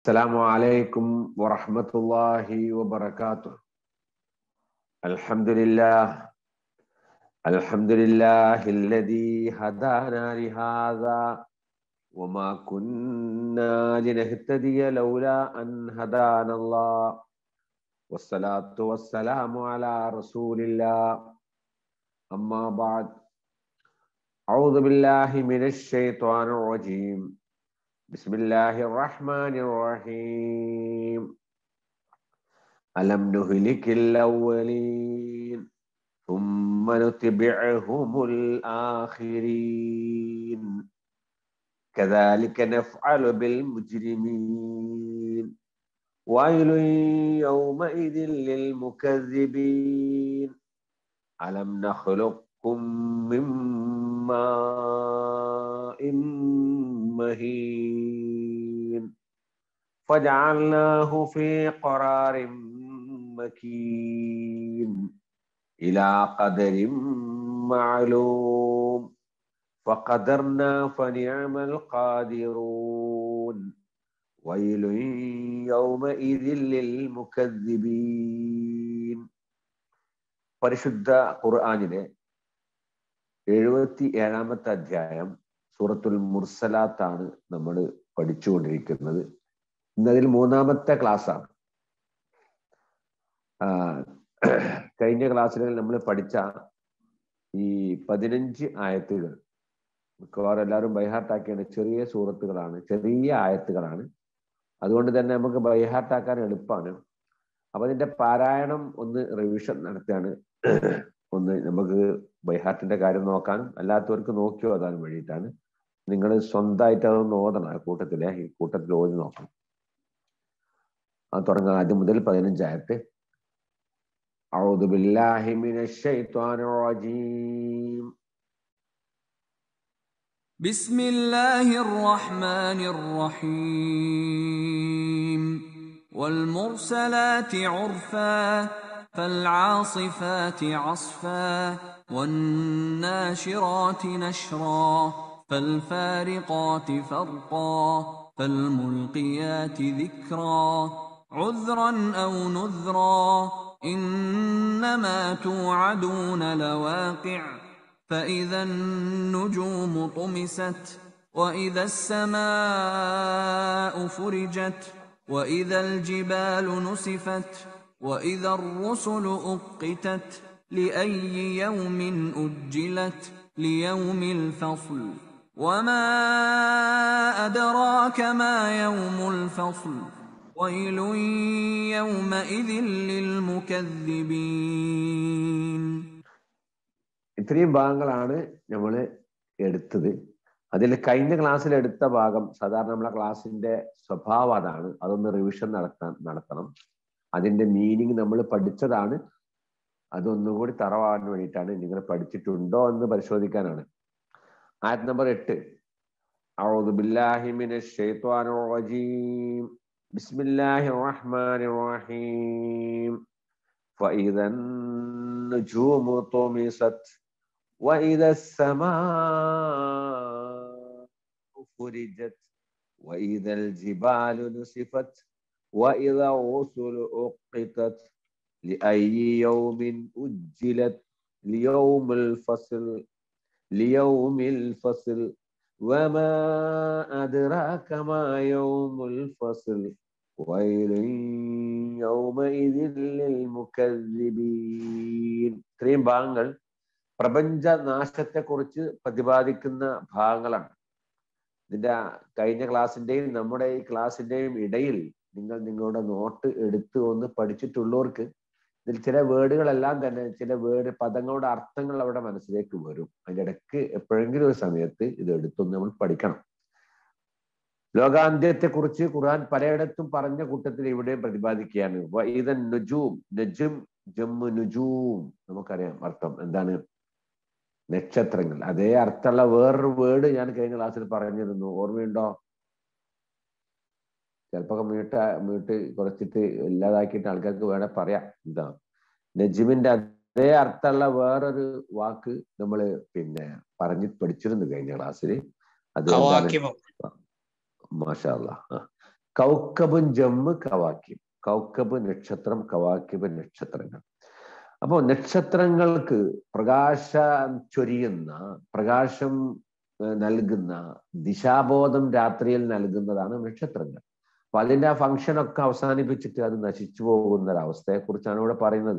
السلام عليكم ورحمة الله وبركاته الحمد لله الحمد لله الذي هدانا لهذا وما كنا لنهتدي لولا أن هدانا الله والصلاة والسلام على رسول الله أما بعد أعوذ بالله من الشيطان الرجيم بسم الله الرحمن الرحيم ألم نهلك الأولين ثم نتبعهم الآخرين كذلك نفعل بالمجرمين ويل يومئذ للمكذبين ألم نخلقكم من ماء مهين فجعلناه في قرار مكين إلى قدر معلوم فقدرنا فنعم القادرون ويل يومئذ للمكذبين പരിശുദ്ധ ഖുർആാനിലെ എഴുപത്തി ഏഴാമത്തെ അധ്യായം സൂറത്തുൽ മുർസലാത്താണ് നമ്മൾ പഠിച്ചുകൊണ്ടിരിക്കുന്നത് ഇന്നതിൽ മൂന്നാമത്തെ ക്ലാസ്സാണ് കഴിഞ്ഞ ക്ലാസ്സിൽ നമ്മൾ പഠിച്ച ഈ പതിനഞ്ച് ആയത്തുകൾ മിക്കവാറും എല്ലാവരും ബൈഹാർട്ടാക്കിയാണ് ചെറിയ സൂറത്തുകളാണ് ചെറിയ ആയത്തുകളാണ് അതുകൊണ്ട് തന്നെ നമുക്ക് ബൈഹാർട്ടാക്കാൻ എളുപ്പമാണ് അപ്പൊ അതിന്റെ പാരായണം ഒന്ന് റിവിഷൻ നടത്തുകയാണ് ഒന്ന് നമുക്ക് ബൈഹാർട്ടിന്റെ കാര്യം നോക്കാനും അല്ലാത്തവർക്ക് നോക്കി ഓതാനും വേണ്ടിയിട്ടാണ് നിങ്ങൾ സ്വന്തമായിട്ട് അതൊന്ന് ഓതണം ആ കൂട്ടത്തിലെ ഈ കൂട്ടത്തിൽ ഓതി നോക്കണം അത് തുടങ്ങാം ആദ്യം മുതൽ പതിനഞ്ചായത്ത് أعوذ بالله من الشيطان الرجيم بسم الله الرحمن الرحيم والمرسلات عرفا فالعاصفات عصفا والناشرات نشرا فالفارقات فرقا فالملقيات ذكرا عذرا او نذرا انما توعدون لواقع فاذا النجوم طمست واذا السماء فرجت واذا الجبال نسفت واذا الرسل اقتت لاي يوم اجلت ليوم الفصل وما ادراك ما يوم الفصل ويل يومئذ للمكذبين ഇത്രയും ഭാഗങ്ങളാണ് നമ്മൾ എടുത്തത് അതിൽ കഴിഞ്ഞ ക്ലാസ്സിൽ എടുത്ത ഭാഗം സാധാരണ നമ്മളെ ക്ലാസ്സിന്റെ സ്വഭാവം അതാണ് അതൊന്ന് റിവിഷൻ നടത്താൻ നടത്തണം അതിന്റെ മീനിങ് നമ്മൾ പഠിച്ചതാണ് അതൊന്നുകൂടി തറവാൻ വേണ്ടിയിട്ടാണ് നിങ്ങൾ പഠിച്ചിട്ടുണ്ടോ എന്ന് പരിശോധിക്കാനാണ് ആയത് നമ്പർ എട്ട് أعوذ بالله من الشيطان الرجيم بسم الله الرحمن الرحيم فإذا النجوم طمست وإذا السماء فرجت وإذا الجبال نسفت وإذا الرسل أقتت لأي يوم أجلت ليوم الفصل ليوم الفصل وما أدراك ما يوم الفصل ويل يومئذ للمكذبين ഇത്രയും ഭാഗങ്ങൾ പ്രപഞ്ച നാശത്തെക്കുറിച്ച് പ്രതിപാദിക്കുന്ന ഭാഗങ്ങളാണ് ഇതിന്റെ കഴിഞ്ഞ ക്ലാസ്സിന്റെയും നമ്മുടെ ഈ ക്ലാസ്സിന്റെയും ഇടയിൽ നിങ്ങൾ നിങ്ങളുടെ നോട്ട് എടുത്ത് ഒന്ന് പഠിച്ചിട്ടുള്ളവർക്ക് ഇതിൽ ചില വേർഡുകളെല്ലാം തന്നെ ചില വേർഡ് പദങ്ങളുടെ അർത്ഥങ്ങൾ അവിടെ മനസ്സിലേക്ക് വരും അതിന്റെ ഇടയ്ക്ക് എപ്പോഴെങ്കിലും ഒരു സമയത്ത് ഇത് എടുത്തൊന്ന് നമ്മൾ പഠിക്കണം ലോകാന്ത്യത്തെ കുറിച്ച് ഖുർആൻ പലയിടത്തും പറഞ്ഞ കൂട്ടത്തിൽ ഇവിടെയും പ്രതിപാദിക്കുകയാണ് വൈദൻ നുജൂം നജും ജമ്മു നുജൂം നമുക്കറിയാം അർത്ഥം എന്താണ് നക്ഷത്രങ്ങൾ അതേ അർത്ഥമുള്ള വേറൊരു വേർഡ് ഞാൻ കഴിഞ്ഞ ക്ലാസ്സിൽ പറഞ്ഞിരുന്നു ഓർമ്മയുണ്ടോ ചിലപ്പോ മ്യൂട്ട് മ്യൂട്ട് കുറച്ചിട്ട് ഇല്ലാതാക്കിയിട്ട് ആൾക്കാർക്ക് വേണേ പറയാം എന്താ നജിമിന്റെ അതേ അർത്ഥമുള്ള വേറൊരു വാക്ക് നമ്മൾ പിന്നെ പറഞ്ഞ് പഠിച്ചിരുന്നു കഴിഞ്ഞ ക്ലാസ്സിൽ അത് എന്താണ് കവാക്കിബം മാഷാ കൗക്കബും ജമ്മ് കവാക്കിബ് കൗക്കബ് നക്ഷത്രം കവാക്കിബ് നക്ഷത്രങ്ങൾ അപ്പോൾ നക്ഷത്രങ്ങൾക്ക് പ്രകാശം ചൊരിയുന്ന പ്രകാശം ഏഹ് നൽകുന്ന ദിശാബോധം രാത്രിയിൽ നൽകുന്നതാണ് നക്ഷത്രങ്ങൾ അപ്പൊ അതിന്റെ ആ ഫംഗ്ഷൻ ഒക്കെ അവസാനിപ്പിച്ചിട്ട് അത് നശിച്ചു പോകുന്ന ഒരവസ്ഥയെ കുറിച്ചാണ് ഇവിടെ പറയുന്നത്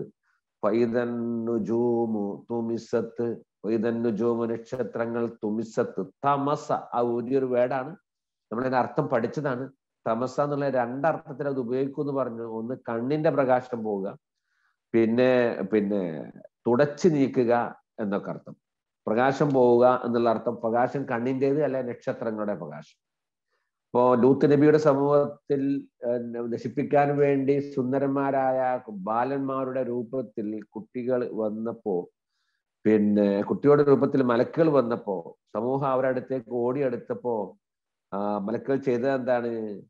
ഫൈതന്നുജൂമു തുമിസത്ത് ഫൈതന്നുജൂമു നക്ഷത്രങ്ങൾ തുമിസത്ത് തമസ ആ വലിയൊരു വേർഡാണ് നമ്മളതിന്റെ അർത്ഥം പഠിച്ചതാണ് തമസ എന്നുള്ള രണ്ടർത്ഥത്തിൽ അത് ഉപയോഗിക്കും എന്ന് പറഞ്ഞു ഒന്ന് കണ്ണിന്റെ പ്രകാശം പോവുക പിന്നെ പിന്നെ തുടച്ചു നീക്കുക എന്നൊക്കെ അർത്ഥം പ്രകാശം പോവുക എന്നുള്ള അർത്ഥം പ്രകാശം കണ്ണിൻ്റെത് അല്ലെ നക്ഷത്രങ്ങളുടെ പ്രകാശം ഇപ്പോ ലൂത്ത് നബിയുടെ സമൂഹത്തിൽ ഏഹ്, നശിപ്പിക്കാൻ വേണ്ടി സുന്ദരന്മാരായ ബാലന്മാരുടെ രൂപത്തിൽ കുട്ടികൾ വന്നപ്പോ പിന്നെ കുട്ടിയുടെ രൂപത്തിൽ മലക്കുകൾ വന്നപ്പോ സമൂഹം അവരുടെ അടുത്തേക്ക് ഓടിയെടുത്തപ്പോ ആ മലക്കുകൾ ചെയ്തത് എന്താണ്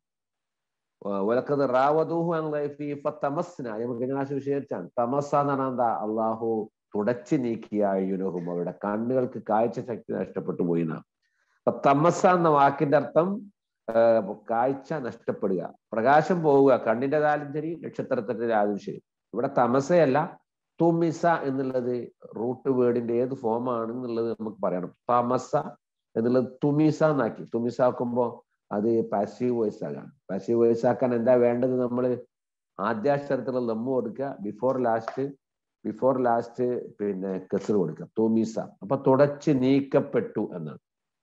ഒലക്കത് റാവതൂഹു തമസ്ന നമുക്ക് ഞാൻ വിശേഷിച്ചാണ് തമസ എന്ന് പറഞ്ഞാൽ എന്താ അള്ളാഹു തുടച്ചു നീക്കിയ യുനഹും അവരുടെ കണ്ണുകൾക്ക് കാഴ്ച ശക്തി നഷ്ടപ്പെട്ടു പോയി എന്നാ അപ്പൊ തമസ എന്ന വാക്കിന്റെ അർത്ഥം ആ, കാഴ്ച നഷ്ടപ്പെടുക പ്രകാശം പോവുക കണ്ണിന്റെ കാലം ശരി നക്ഷത്രത്തിന്റെ കാലം ശരി ഇവിടെ തമസയല്ല തുമിസ എന്നുള്ളത് റൂട്ട് വേർഡിന്റെ ഏത് ഫോമാണ് എന്നുള്ളത് നമുക്ക് പറയണം തമസ എന്നുള്ളത് തുമിസ എന്നാക്കി തുമിസ ആക്കുമ്പോ അത് പാസീവ് വോയിസ് ആകാം പാസീവ് വോയിസ് ആക്കാൻ എന്താ വേണ്ടത് നമ്മൾ ആദ്യാക്ഷരത്തിലുള്ള ലമ്മ് കൊടുക്കുക ബിഫോർ ലാസ്റ്റ് ബിഫോർ ലാസ്റ്റ് പിന്നെ കെസർ കൊടുക്കുക തുമിസ അപ്പൊ തുടച്ച് നീക്കപ്പെട്ടു എന്നാണ്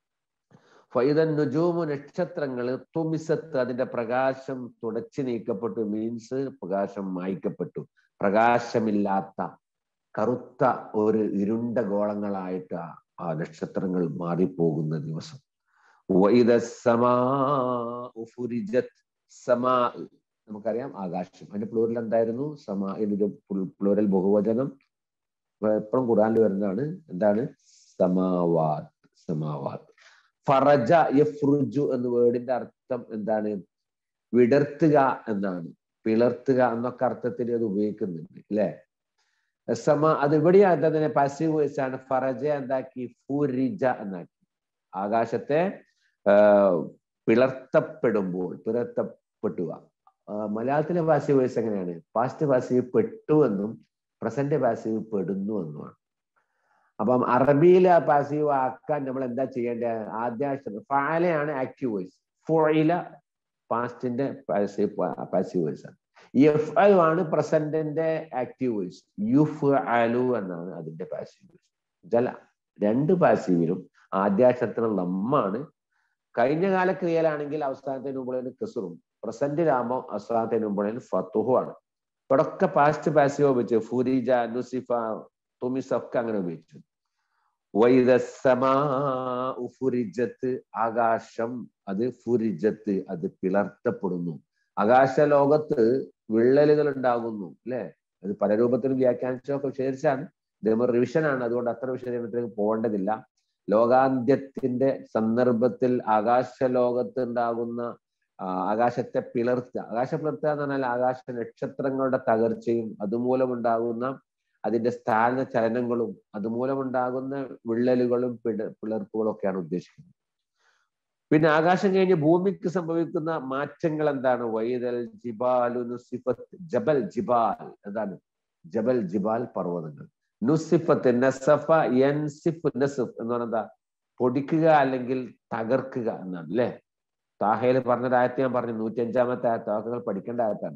ഫൈതൻ നുജൂമു നക്ഷത്രങ്ങൾ തുമിസത്ത് അതിന്റെ പ്രകാശം തുടച്ചു നീക്കപ്പെട്ടു മീൻസ് പ്രകാശം മായ്ക്കപ്പെട്ടു പ്രകാശമില്ലാത്ത കറുത്ത ഒരു ഇരുണ്ട ഗോളങ്ങളായിട്ട് ആ- ആ നക്ഷത്രങ്ങൾ മാറിപ്പോകുന്ന ദിവസം വൈദ സമാഉ ഫുരിജത് സമാ നമുക്കറിയാം ആകാശം അതിന്റെ പ്ലൂരൽ എന്തായിരുന്നു സമാ ഇതിന്റെ പ്ലൂരൽ ബഹുവചനം എപ്പോഴും ഖുറാനിൽ വരുന്നതാണ് എന്താണ് സമാവാത് സമാവാത് ഫറജ യഫ്രുജു എന്ന വേർഡിന്റെ അർത്ഥം എന്താണ് വിടർത്തുക എന്നാണ് പിളർത്തുക എന്നൊക്കെ അർത്ഥത്തിൽ അത് ഉപയോഗിക്കുന്നുണ്ട് അല്ലെ സമ അത് ഇവിടെയാ എന്താ തന്നെ പാസീവ് വോയിസ് ആണ് ഫറജ എന്താക്കി ഫുരിജ എന്നാക്കി ആകാശത്തെ ആ, പിളർത്തപ്പെടുമ്പോൾ പിളർത്തപ്പെട്ടുക ആ, മലയാളത്തിലെ പാസീവ് വോയിസ് എങ്ങനെയാണ് പാസ്റ്റ് പാസീവ് പെട്ടു എന്നും പ്രസന്റ് പാസീവ് പെടുന്നു എന്നുമാണ് അപ്പം അറബിയിലെ പാസീവ് ആക്കാൻ നമ്മൾ എന്താ ചെയ്യേണ്ടത് ആദ്യാക്ഷരം ഫാലയാണ് ആക്റ്റീവ് വോയിസ് ഫോയില പാസ്റ്റിന്റെ പാസീവ് പാസീവ് വോയിസ് ആണ് എഫ് ഐ ആണ് പ്രസന്റിന്റെ ആക്റ്റീവ് വോയിസ് യുഫ് അലു എന്നാണ് അതിന്റെ പാസീവ് വോയിസ് ജല രണ്ട് പാസീവിലും ആദ്യാക്ഷരത്തിനുള്ള ലമ്മാണ് കഴിഞ്ഞ കാല ക്രിയയിലാണെങ്കിൽ അവസാനത്തിന് മുമ്പിൽ കെസറും പ്രസന്റിലാകുമ്പോൾ അവസാനത്തിന് മുമ്പിൽ ഫത്തുഹുമാണ് ഇവിടൊക്കെ പാസ്റ്റ് പാസീവ് ഉപയോഗിച്ചു ഫുരിജ നുസിഫ തുമിസ് ഒക്കെ അങ്ങനെ ഉപയോഗിച്ചു വൈദ സമാഉ ഫുരിജത്ത് ആകാശം അത് ഫുരിജത്ത് അത് പിളർത്തപ്പെടുന്നു ആകാശ ലോകത്ത് വിള്ളലുകൾ ഉണ്ടാകുന്നു അല്ലെ അത് പല രൂപത്തിലും വ്യാഖ്യാനിച്ചൊക്കെ വിശേഷിച്ചാണ് ഇദ്ദേഹം റിവിഷൻ ആണ് അതുകൊണ്ട് അത്ര വിശദീകരണത്തിലേക്ക് പോകേണ്ടതില്ല ലോകാന്ത്യത്തിന്റെ സന്ദർഭത്തിൽ ആകാശ ലോകത്ത് ഉണ്ടാകുന്ന ആ, ആകാശത്തെ പിളർത്തുക ആകാശ പിളർത്തുക എന്ന് പറഞ്ഞാൽ ആകാശ നക്ഷത്രങ്ങളുടെ തകർച്ചയും അതുമൂലമുണ്ടാകുന്ന അതിന്റെ സ്ഥാന ചലനങ്ങളും അതുമൂലമുണ്ടാകുന്ന വിള്ളലുകളും പിട പിളർപ്പുകളും ഒക്കെയാണ് ഉദ്ദേശിക്കുന്നത് പിന്നെ ആകാശം കഴിഞ്ഞ് ഭൂമിക്ക് സംഭവിക്കുന്ന മാറ്റങ്ങൾ എന്താണ് വൈദൽ ജിബാലു നുസിഫത്ത് ജബൽ ജിബാൽ എന്താണ് ജബൽ ജിബാൽ പർവ്വതങ്ങൾ നുസിഫത്ത് നസഫ യൻസിഫ് നസിഫ് എന്ന് പറഞ്ഞാൽ എന്താ പൊടിക്കുക അല്ലെങ്കിൽ തകർക്കുക എന്നാണ് അല്ലെ താഹയിൽ പറഞ്ഞ ആയത്ത് ഞാൻ പറഞ്ഞു നൂറ്റി അഞ്ചാമത്തെ ആയത്ത് വാക്കുകൾ പഠിക്കേണ്ട ആയത്താണ്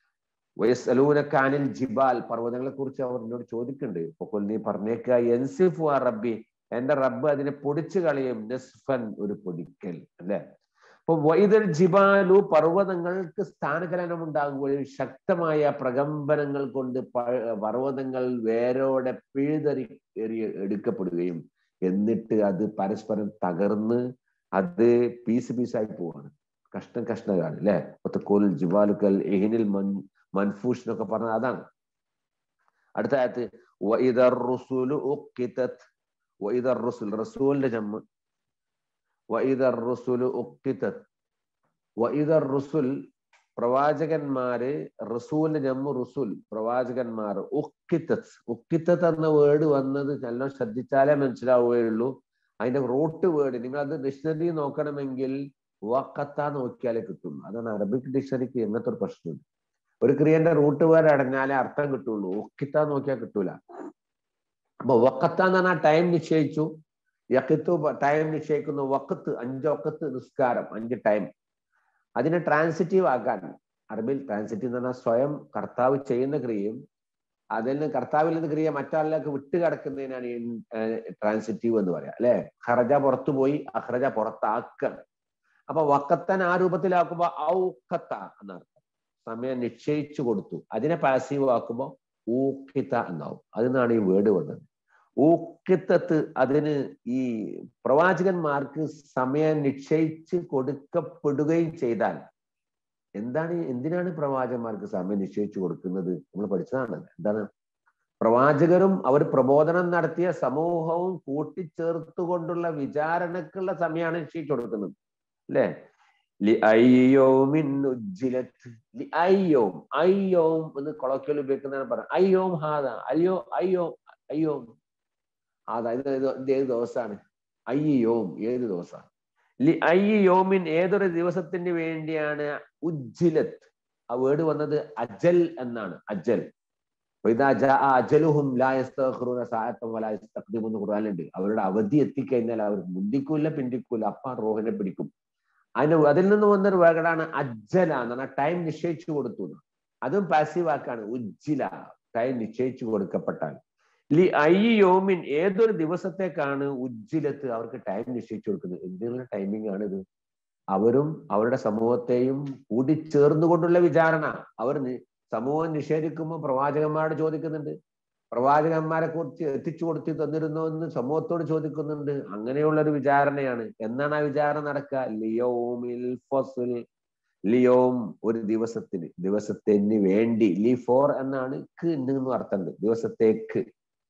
വയസ്സലൂനക്കാനിൽ ജിബാൽ പർവ്വതങ്ങളെ കുറിച്ച് അവർ എന്നോട് ചോദിക്കുന്നുണ്ട് അപ്പോൾ നീ പറഞ്ഞേക്കുക എൻസിഫ് ആ റബ്ബി എന്റെ റബ്ബ് അതിനെ പൊടിച്ചു കളയും നസ്ഫൻ ഒരു പൊടിക്കൽ അല്ലെ അപ്പൊ വൈദൽ ജിബാലു പർവ്വതങ്ങൾക്ക് സ്ഥാനചലനം ഉണ്ടാകുകയും ശക്തമായ പ്രകമ്പനങ്ങൾ കൊണ്ട് പ- പർവ്വതങ്ങൾ വേരോടെ പിഴുതെറി എറിയ എടുക്കപ്പെടുകയും എന്നിട്ട് അത് പരസ്പരം തകർന്ന് അത് പീസ് പീസായി പോവാണ് കഷ്ണം കഷ്ണമാണ് അല്ലെ ഒത്തക്കോൽ ജിബാലുക്കൽ എഹിനിൽ മൻ മൻഫൂഷ് എന്നൊക്കെ പറഞ്ഞത് അതാണ് അടുത്ത ആയത്ത് വഇദർ റുസുലു ഉഖിതത് വഇദർ റുസുൽ റസൂലിന്റെ ജമ്മ് വഇദർ റുസുലു ഉഖിതത് വഇദർ റുസുൽ പ്രവാചകന്മാര് റസൂലിന്റെ ജമ്മു റുസുൽ പ്രവാചകന്മാർ ഉക്കിത്തത് ഉക്കിത്തത് എന്ന വേർഡ് വന്നത് നല്ല ശ്രദ്ധിച്ചാലേ മനസ്സിലാവുകയുള്ളൂ അതിന്റെ റൂട്ട് വേർഡ് നിങ്ങൾ അത് ഡിക്ഷണറി നോക്കണമെങ്കിൽ വക്കത്ത നോക്കിയാലേ കിട്ടുള്ളൂ അതാണ് അറബിക് ഡിക്ഷണറിക്ക് എങ്ങനത്തെ ഒരു പ്രശ്നമുണ്ട് ഒരു ക്രിയന്റെ റൂട്ട് വേറെ അടഞ്ഞാലേ അർത്ഥം കിട്ടുള്ളൂ ഒക്കിത്ത നോക്കിയാൽ കിട്ടൂല അപ്പൊ വക്കത്ത എന്ന് പറഞ്ഞാൽ ടൈം നിശ്ചയിച്ചു യക്കിത്തു ടൈം നിശ്ചയിക്കുന്നു വക്കത്ത് അഞ്ച് വക്കത്ത് നിസ്കാരം അഞ്ച് ടൈം അതിനെ ട്രാൻസിറ്റീവ് ആക്കാൻ അറബിൽ ട്രാൻസിറ്റീവ് എന്ന് പറഞ്ഞാൽ സ്വയം കർത്താവ് ചെയ്യുന്ന ക്രിയയും അതിൽ നിന്ന് കർത്താവിൽ നിന്ന് ക്രിയ മറ്റാളിലേക്ക് വിട്ട് കിടക്കുന്നതിനാണ് ഈ ട്രാൻസിറ്റീവ് എന്ന് പറയാം അല്ലെ ഹറജ പുറത്തു പോയി അഹ്റജ പുറത്താക്കുക അപ്പൊ വക്കത്തൻ ആ രൂപത്തിലാക്കുമ്പോ ഔക്കത്ത എന്നർത്ഥം സമയം നിശ്ചയിച്ചു കൊടുത്തു അതിനെ പാസീവ് ആക്കുമ്പോ ഊക്കിത്ത എന്നാവും അതിനാണ് ഈ വേർഡ് വന്നത് ഊക്കിത്തത്ത് അതിന് ഈ പ്രവാചകന്മാർക്ക് സമയം നിശ്ചയിച്ച് കൊടുക്കപ്പെടുകയും ചെയ്താൽ എന്താണ് എന്തിനാണ് പ്രവാചകന്മാർക്ക് സമയം നിശ്ചയിച്ചു കൊടുക്കുന്നത് നമ്മൾ പഠിച്ചതാണ് എന്താണ് പ്രവാചകരും അവർ പ്രബോധനം നടത്തിയ സമൂഹവും കൂട്ടിച്ചേർത്തുകൊണ്ടുള്ള വിചാരണക്കുള്ള സമയമാണ് നിശ്ചയിച്ചു കൊടുക്കുന്നത് അല്ലേ അയ്യോം അയ്യോം എന്ന് കൊളോക്കിയൽ ഉപയോഗിക്കുന്നതാണ് പറയുന്നത് അയ്യോം ഹാദ അയ്യോ അയ്യോ അയ്യോം ഹാദ ഇത് ഇത് ഏത് ദിവസമാണ് അയ്യോം ഏത് ദിവസമാണ് ലി അയ്യോമിൻ ഏതൊരു ദിവസത്തിന് വേണ്ടിയാണ് ഉജ്ജിലത്ത് ആ വേർഡ് വന്നത് അജൽ എന്നാണ് അജൽ അജലുഹും എന്ന് ഖുർആാനുണ്ട് അവരുടെ അവധി എത്തിക്കഴിഞ്ഞാൽ അവർ മുന്തിക്കൂല പിന്തിക്കൂല അപ്പ റോഹിനെ പിടിക്കും അതിന് അതിൽ നിന്ന് വന്നൊരു വേഗടാണ് അജ്ജല എന്ന് പറഞ്ഞാൽ ടൈം നിശ്ചയിച്ചു കൊടുത്തു അതും പാസീവ് വാക്കാണ് ഉജ്ജില ടൈം നിശ്ചയിച്ചു കൊടുക്കപ്പെട്ടാൽ ലി യോമിൻ ഏതൊരു ദിവസത്തേക്കാണ് ഉജ്ജിലത്ത് അവർക്ക് ടൈം നിശ്ചയിച്ചു കൊടുക്കുന്നത് എന്തിനുള്ള ടൈമിംഗ് ആണ് ഇത് അവരും അവരുടെ സമൂഹത്തെയും കൂടിച്ചേർന്നുകൊണ്ടുള്ള വിചാരണ അവർ സമൂഹം നിഷേധിക്കുമ്പോൾ പ്രവാചകന്മാരോട് ചോദിക്കുന്നുണ്ട് പ്രവാചകന്മാരെ കുറിച്ച് എത്തിച്ചു കൊടുത്തി തന്നിരുന്നോ എന്ന് സമൂഹത്തോട് ചോദിക്കുന്നുണ്ട് അങ്ങനെയുള്ള ഒരു വിചാരണയാണ് എന്നാണ് ആ വിചാരണ നടക്കുക ലിയോമിൽ ഫസുൽ ലിയോം ഒരു ദിവസത്തിന് ദിവസത്തിന് വേണ്ടി ലി ഫോർ എന്നാണ് ക്ക് എന്ന് അർത്ഥമുണ്ട് ദിവസത്തേക്ക്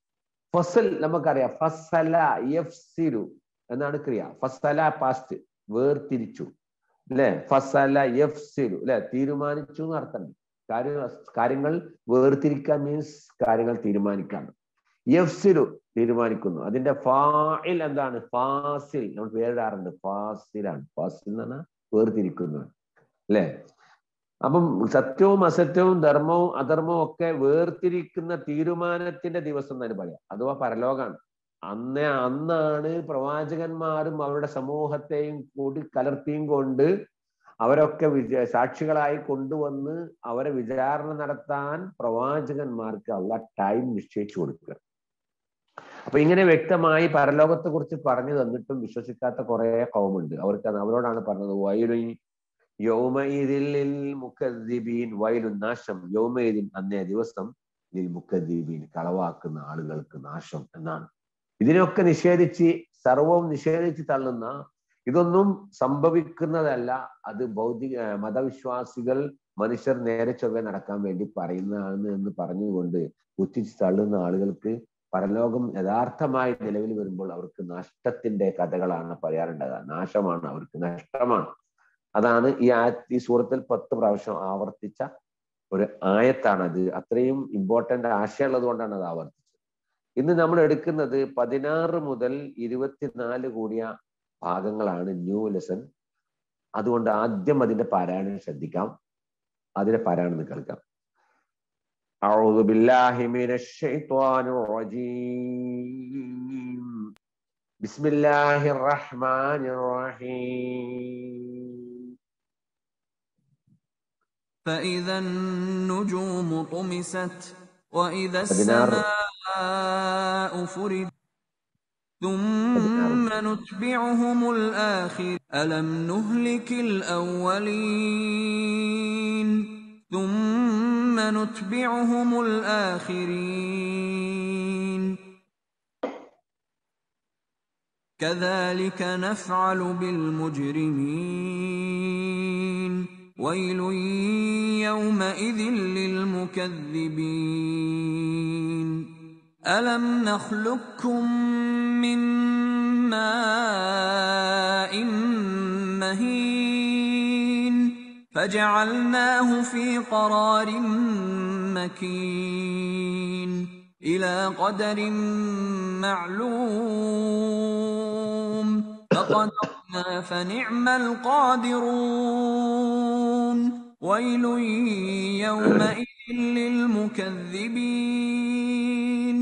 ഫസൽ നമുക്കറിയാം ഫസല യഫ്സിലു എന്നാണ് ക്രിയ ഫസല പാസ്റ്റ് വേർതിരിച്ചു അല്ലെ ഫസല യഫ്സിലു അല്ലെ തീരുമാനിച്ചു എന്ന് അർത്ഥമുണ്ട് കാര്യങ്ങൾ കാര്യങ്ങൾ വേർതിരിക്കാൻ മീൻസ് കാര്യങ്ങൾ തീരുമാനിക്കാൻ യഫ്സിലു തീരുമാനിക്കുന്നു അതിന്റെ ഫായിൽ എന്താണ് ഫാസിൽ നമ്മൾ പേരിടാറുണ്ട് ഫാസിലാണ് ഫാസിൽ എന്ന് പറഞ്ഞാൽ വേർതിരിക്കുന്നു അല്ലെ അപ്പം സത്യവും അസത്യവും ധർമ്മവും അധർമ്മവും ഒക്കെ വേർതിരിക്കുന്ന തീരുമാനത്തിന്റെ ദിവസം തന്നെ പറയാം അഥവാ പരലോകാണ് അന്നേ അന്നാണ് പ്രവാചകന്മാരും അവരുടെ സമൂഹത്തെയും കൂടി കലർത്തിയും കൊണ്ട് അവരൊക്കെ വിജയ സാക്ഷികളായി കൊണ്ടുവന്ന് അവരെ വിചാരണ നടത്താൻ പ്രവാചകന്മാർക്ക് ഉള്ള ടൈം നിശ്ചയിച്ചു കൊടുക്കുക അപ്പൊ ഇങ്ങനെ വ്യക്തമായി പരലോകത്തെ കുറിച്ച് പറഞ്ഞു തന്നിട്ടും വിശ്വസിക്കാത്ത കുറെ കൗമുണ്ട് അവർക്ക് അവരോടാണ് പറഞ്ഞത് വൈലി യൗമയിദിൽ മുക്കദ്ദീബീൻ വൈലു നാശം യൗമയിദിൻ അന്നേ ദിവസം ലിൽ മുക്കദ്ദീബീൻ കളവാക്കുന്ന ആളുകൾക്ക് നാശം എന്നാണ് ഇതിനൊക്കെ നിഷേധിച്ച് സർവവും നിഷേധിച്ച് തള്ളുന്ന ഇതൊന്നും സംഭവിക്കുന്നതല്ല അത് ഭൗതിക മതവിശ്വാസികൾ മനുഷ്യർ നേരെ ചൊവ്വെ നടക്കാൻ വേണ്ടി പറയുന്നതാണ് എന്ന് പറഞ്ഞുകൊണ്ട് കുത്തിച്ച് തള്ളുന്ന ആളുകൾക്ക് പരലോകം യഥാർത്ഥമായി നിലവിൽ വരുമ്പോൾ അവർക്ക് നഷ്ടത്തിന്റെ കഥകളാണ് പറയാറുണ്ടാകുക നാശമാണ് അവർക്ക് നഷ്ടമാണ് അതാണ് ഈ ആ ഈ സൂറത്തിൽ പത്ത് പ്രാവശ്യം ആവർത്തിച്ച ഒരു ആയത്താണത് അത്രയും ഇമ്പോർട്ടന്റ് ആശയമുള്ളത് കൊണ്ടാണ് അത് ആവർത്തിച്ചത് ഇന്ന് നമ്മൾ എടുക്കുന്നത് പതിനാറ് മുതൽ ഇരുപത്തിനാല് കൂടിയ ഭാഗങ്ങളാണ് ന്യൂ ലെസൺ അതുകൊണ്ട് ആദ്യം അതിന്റെ പാരായണം ശ്രദ്ധിക്കാം അതിന്റെ പാരായണം കേൾക്കാം أعوذ بالله من الشيطان الرجيم بسم الله الرحمن الرحيم فإذا النجوم طمست وإذا പതിനാറ് السماء فرجت ثم نتبعهم الآخر ألم نهلك الأولين ثم نتبعهم الآخرين كذلك نفعل بالمجرمين ويل يومئذ للمكذبين ألم نخلقكم من ماء مهين فجعلناه في قرار مكين إلى قدر معلوم فقدرنا فنعم القادرون ويل يومئذ للمكذبين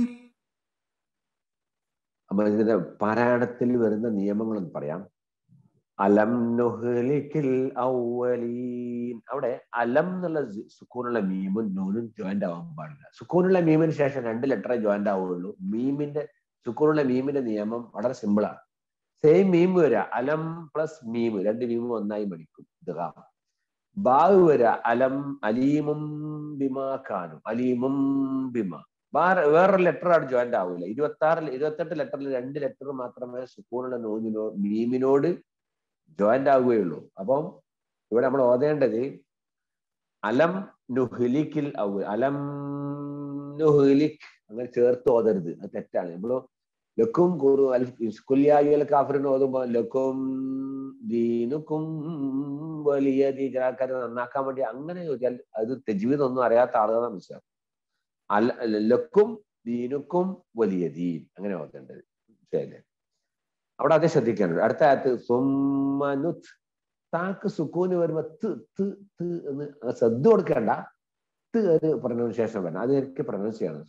അപ്പൊ ഇതിന്റെ പാരായണത്തിൽ വരുന്ന നിയമങ്ങളെന്ന് പറയാം അലം നുഹ്ലിക്കിൽ ഔവലീൻ അവിടെ അലം എന്നുള്ള സു- സുക്കൂനുള്ള മീമും നൂനും ജോയിന്റ് ആവാൻ പാടില്ല സുക്കൂനുള്ള മീമിന് ശേഷം രണ്ട് ലെറ്ററേ ജോയിന്റ് ആവുള്ളൂ മീമിന്റെ സുക്കൂനുള്ള മീമിന്റെ നിയമം വളരെ സിമ്പിളാണ് സെയിം മീം വരിക അലം പ്ലസ് മീം രണ്ട് മീമും ഒന്നായി മടിക്കും ഇദ്ഗാം ബാവ് വരിക അലം അലീമും ബിമാ കാനും അലീമും ബിമ വേറെ വേറൊരു ലെറ്റർ ആണ് ജോയിന്റ് ആവില്ല ഇരുപത്തി ആറിൽ ഇരുപത്തെട്ട് ലെറ്ററിൽ രണ്ട് ലെറ്റർ മാത്രമേ സുക്കൂണുള്ള നൂനിനോ മീമിനോട് ജോയിന്റ് ആവുകയുള്ളൂ അപ്പം ഇവിടെ നമ്മൾ ഓതേണ്ടത് അലം നുഹ്ലിക്കിൽ ഔ അലം നുഹ്ലിക് അങ്ങനെ ചേർത്ത് ഓതരുത് അത് തെറ്റാണ് നമ്മൾ ലക്കും കുറു കുല്യായുൽ കാഫറിന് ഓതുമ്പോ ലക്കും ദീനുക്കും വലിയ ദീജാക്കാരെ നന്നാക്കാൻ വേണ്ടി അങ്ങനെ ചോദിച്ചാൽ അത് തെജീവിതം ഒന്നും അറിയാത്ത ആളുകളാണ് മനസ്സിലാക്കും അല്ല ലക്കും ദീനുക്കും വലിയ ദീൻ അങ്ങനെ ഓർക്കേണ്ടത് ശരി അവിടെ അത് ശ്രദ്ധിക്കാനുണ്ട് അടുത്ത ആയത്ത് സുമ്മനുത് താക്ക് സുക്കൂന് വരുമ്പോ ത് ത് ത് എന്ന് ശ്രദ്ധ കൊടുക്കേണ്ട ത് ഒരു പ്രൊനൗൺസിയേഷൻ വരണം അത് എനിക്ക് പ്രൊനൗൺസ് ചെയ്യണം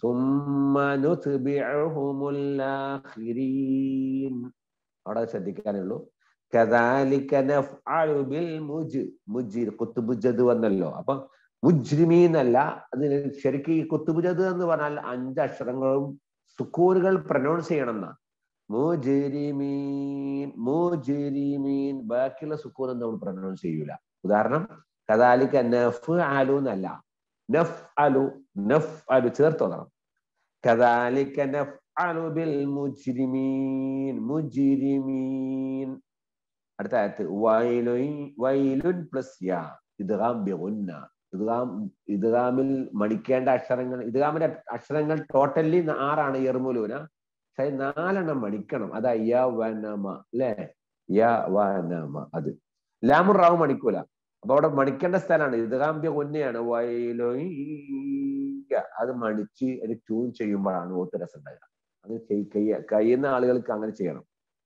സുമ്മനുത്ബിഉഹുമുല്ലാഖിരീൻ അവിടെ ശ്രദ്ധിക്കാനുള്ളൂ കദാലിക നഫ്അലു ബിൽ മുജ് മുജിർ കുത്തുബുജദ് വന്നല്ലോ അപ്പൊ മുജ്രിമീൻ അല്ല അതിന് ശരിക്കും ഈ കുത്തുബുജദ് എന്ന് പറഞ്ഞാൽ അഞ്ച് അക്ഷരങ്ങളും സുക്കൂനുകൾ പ്രൊനൗൺസ് ചെയ്യണം എന്നാ മുജിരിമീൻ മുജിരിമീൻ ബാക്കിയുള്ള സുക്കൂൻ നമ്മൾ പ്രൊനൗൺസ് ചെയ്യൂല ഉദാഹരണം കദാലിക നഫ് അലു എന്നല്ല നഫ് അലു നഫ് അലു ചേർത്ത് വരണം കദാലിക നഫ് അലു ബിൽ മുജ്രിമീൻ മുജിരിമീൻ അടുത്ത ആയത്ത് വൈലുൻ വൈലുൻ പ്ലസ് യാ ഇദ്ഗാം ബിഗുന്ന ഇദ്ഗാം ഇദ്ഗാമിൽ മടിക്കേണ്ട അക്ഷരങ്ങൾ ഇദ്ഗാമിന്റെ അക്ഷരങ്ങൾ ടോട്ടലി ആറാണ് ഇർമുലൂന പക്ഷെ നാലെണ്ണം മടിക്കണം അതാ യ വനമ അല്ലേ യ വനമ അത് ലാമുർ റാവ് മണിക്കൂല അപ്പൊ അവിടെ മണിക്കേണ്ട സ്ഥലമാണ് ഇദ്ഗാംബ്യ കൊന്നെയാണ് വൈലൊയ്യ അത് മണിച്ച് അത് ട്യൂൺ ചെയ്യുമ്പോഴാണ് ഓത്ത് രസം ഉണ്ടാകുക അത് ചെയ്- കയ്യ- കഴിയുന്ന ആളുകൾക്ക് അങ്ങനെ ചെയ്യണം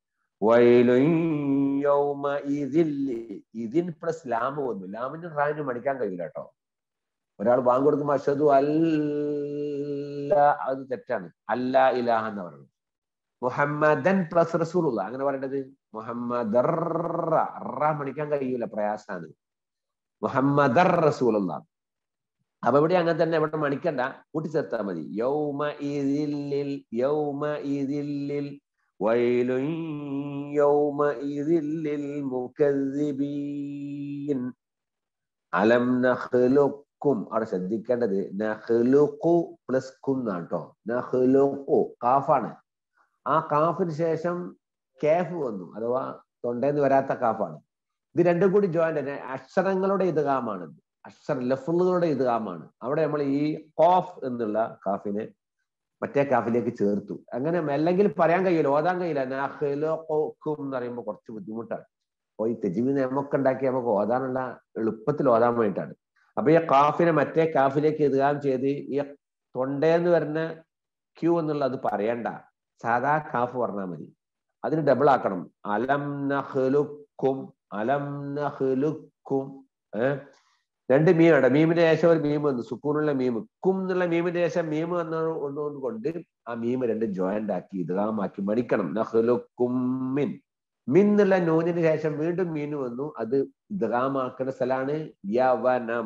വൈലൊയ്യൗമ ഇതില്ലി ഇതിൻ പ്ലസ് ലാമ് വന്നു ലാമിന് റാന് മണിക്കാൻ കഴിയില്ല കേട്ടോ ഒരാൾ ബാങ്ക് കൊടുക്കുമ്പോൾ അഷദു അല്ല അത് തെറ്റാണ് അല്ല ഇലാഹ എന്ന് പറയുന്നത് മുഹമ്മദൻ പ്ലസ് റസൂലുള്ള അങ്ങനെ പറയേണ്ടത് മുഹമ്മദർ റ മണിക്കാൻ കഴിയൂല പ്രയാസാണ് മുഹമ്മദർ റസൂലുള്ള അപ്പൊ ഇവിടെ അങ്ങനെ തന്നെ ഇവിടെ മണിക്കണ്ട കൂട്ടിച്ചേർത്താൽ മതി യൗമ ഇതില്ലിൽ യൗമ ഇതില്ലിൽ വൈലുൻ യൗമ ഇതില്ലിൽ മുകദ്ദിബീൻ അലം നഖ്ലുക്കും അവിടെ ശ്രദ്ധിക്കേണ്ടത് നഖ്ലുഖു പ്ലസ് കും എന്നാണ് കേട്ടോ നഖ്ലുഖു കാഫാണ് ആ കാഫിന് ശേഷം കേഫ് വന്നു അഥവാ തൊണ്ടേന്ന് വരാത്ത കാഫാണ് ഇത് രണ്ടും കൂടി ജോയിന്റ് തന്നെ അക്ഷരങ്ങളുടെ ഇതുകാമാണ് അക്ഷര ലഫുകളുടെ ഇതുകാമാണ് അവിടെ നമ്മൾ ഈ കോഫ് എന്നുള്ള കാഫിനെ മറ്റേ കാഫിലേക്ക് ചേർത്തു അങ്ങനെ അല്ലെങ്കിൽ പറയാൻ കഴിയില്ല ഓതാൻ കഴിയില്ല നഖ്ലുഖുക്കും എന്ന് പറയുമ്പോൾ കുറച്ച് ബുദ്ധിമുട്ടാണ് അപ്പൊ ഈ തെജിമി നിയമമൊക്കെ ഉണ്ടാക്കി നമുക്ക് ഓതാനുള്ള എളുപ്പത്തിൽ ഓതാൻ വേണ്ടിയിട്ടാണ് അപ്പൊ ഈ കാഫിനെ മറ്റേ കാഫിലേക്ക് ഇതുകാം ചെയ്ത് ഈ തൊണ്ടേന്ന് വരുന്ന ക്യൂ എന്നുള്ള അത് പറയണ്ട സാധാ കാഫ് പറഞ്ഞാൽ മതി അതിന് ഡബിൾ ആക്കണം അലം നഹ്ലുക്കും അലം നഹ്ലുക്കും ഏഹ് രണ്ട് മീമാണ് മീമിന്റെ ശേഷം ഒരു മീം വന്നു സുക്കൂനുള്ള മീം കും എന്നുള്ള മീമിന്റെ ശേഷം മീം വന്ന ഒന്നുകൊണ്ട് കൊണ്ട് ആ മീം രണ്ടും ജോയിന്റ് ആക്കി ഇതാമാക്കി മടിക്കണം നഹ്ലുക്കും മിൻ മിൻ എന്നുള്ള നൂനിന് ശേഷം വീണ്ടും മീന് വന്നു അത് ഇദ്ഗാമാക്കുന്ന സ്ഥലമാണ് യവനമ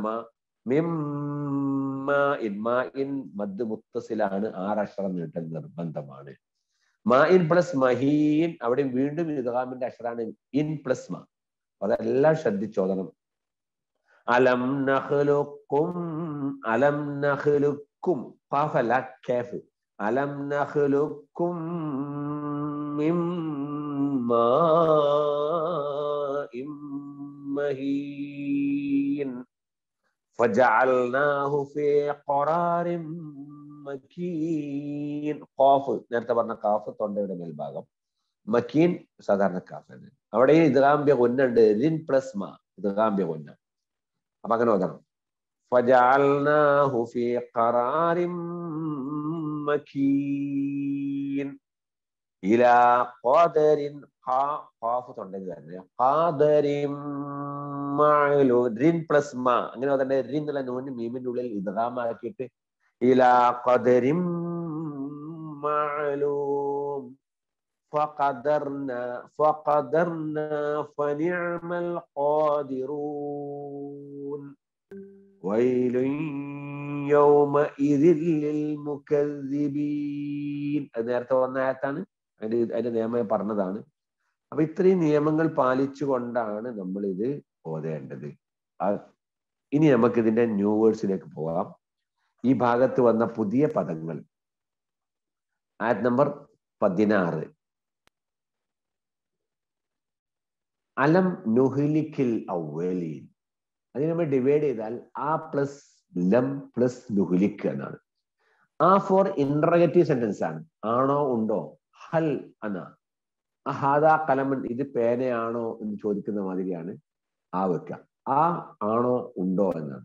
മിമ്മ ഇൻ മാ ഇൻ മദ് മുത്തസിലാണ് ആറക്ഷരം നീട്ടൽ നിർബന്ധമാണ് മാ ഇൻ പ്ലസ് മഹീൻ അവിടെ വീണ്ടും ഇദ്ഗാമിന്റെ അക്ഷരാണ് ഇൻ പ്ലസ് മ അതെല്ലാം ശ്രദ്ധിച്ചോദനം അലം നഖ്ലുക്കും അലം നഖ്ലുക്കും ഖാഫല്ല കാഫ് അലം നഖ്ലുക്കും മിമ്മാ മഹീൻ فجعلناه في قرار മക്കീൻ ഖാഫ് നേരത്തെ പറഞ്ഞ കാഫ് തൊണ്ടയുടെ മേൽഭാഗം മക്കീൻ സാധാരണ കാഫ് തന്നെ അവിടെ ഇദ്ഗാംബ്യ കൊന്നുണ്ട് റിൻ പ്ലസ് മ ഇദ്ഗാംബ്യ കൊന്ന അപ്പൊ അങ്ങനെ ഓതണം فجعلناه في قرار مكين ഇലാ ഖദരിൻ ഖാ ഖാഫ് തൊണ്ടയിൽ വരുന്നത് ഖദരിൻ മഅലൂ റിൻ പ്ലസ് മ അങ്ങനെ തന്നെ റിൻ എന്നുള്ള നൂന് മീമിന്റെ ഉള്ളിൽ ഇദ്ഗാമാക്കിയിട്ട് ഇലാ ഖദരിൻ മഅലൂം فقدرنا فقدرنا فنعم القادرون ويل يومئذ للمكذبين അത് നേരത്തെ വന്ന ആയത്താണ് അതിന്റെ അതിന്റെ നിയമം പറഞ്ഞതാണ് അപ്പൊ ഇത്രയും നിയമങ്ങൾ പാലിച്ചുകൊണ്ടാണ് നമ്മൾ ഇത് ഓതേണ്ടത് ആ- ഇനി നമുക്ക് ഇതിന്റെ ന്യൂ വേർഡ്സിലേക്ക് പോകാം ഈ ഭാഗത്ത് വന്ന പുതിയ പദങ്ങൾ ആയത് നമ്പർ പതിനാറ് അലം നുഹിലിക്കിൽ ഔവലീൻ അതിനെ നമ്മൾ ഡിവൈഡ് ചെയ്താൽ ആ പ്ലസ് ലം പ്ലസ് നുഹിലിക്ക് എന്നാണ് ആ ഫോർ ഇന്റർഗേറ്റീവ് സെന്റൻസ് ആണ് ആണോ ഉണ്ടോ ഹൽ എന്ന ഹാദാ കലമൻ ഇത് പേനയാണോ എന്ന് ചോദിക്കുന്ന മാതിരിയാണ് ആ വെക്കുക ആ ആണോ ഉണ്ടോ എന്നാണ്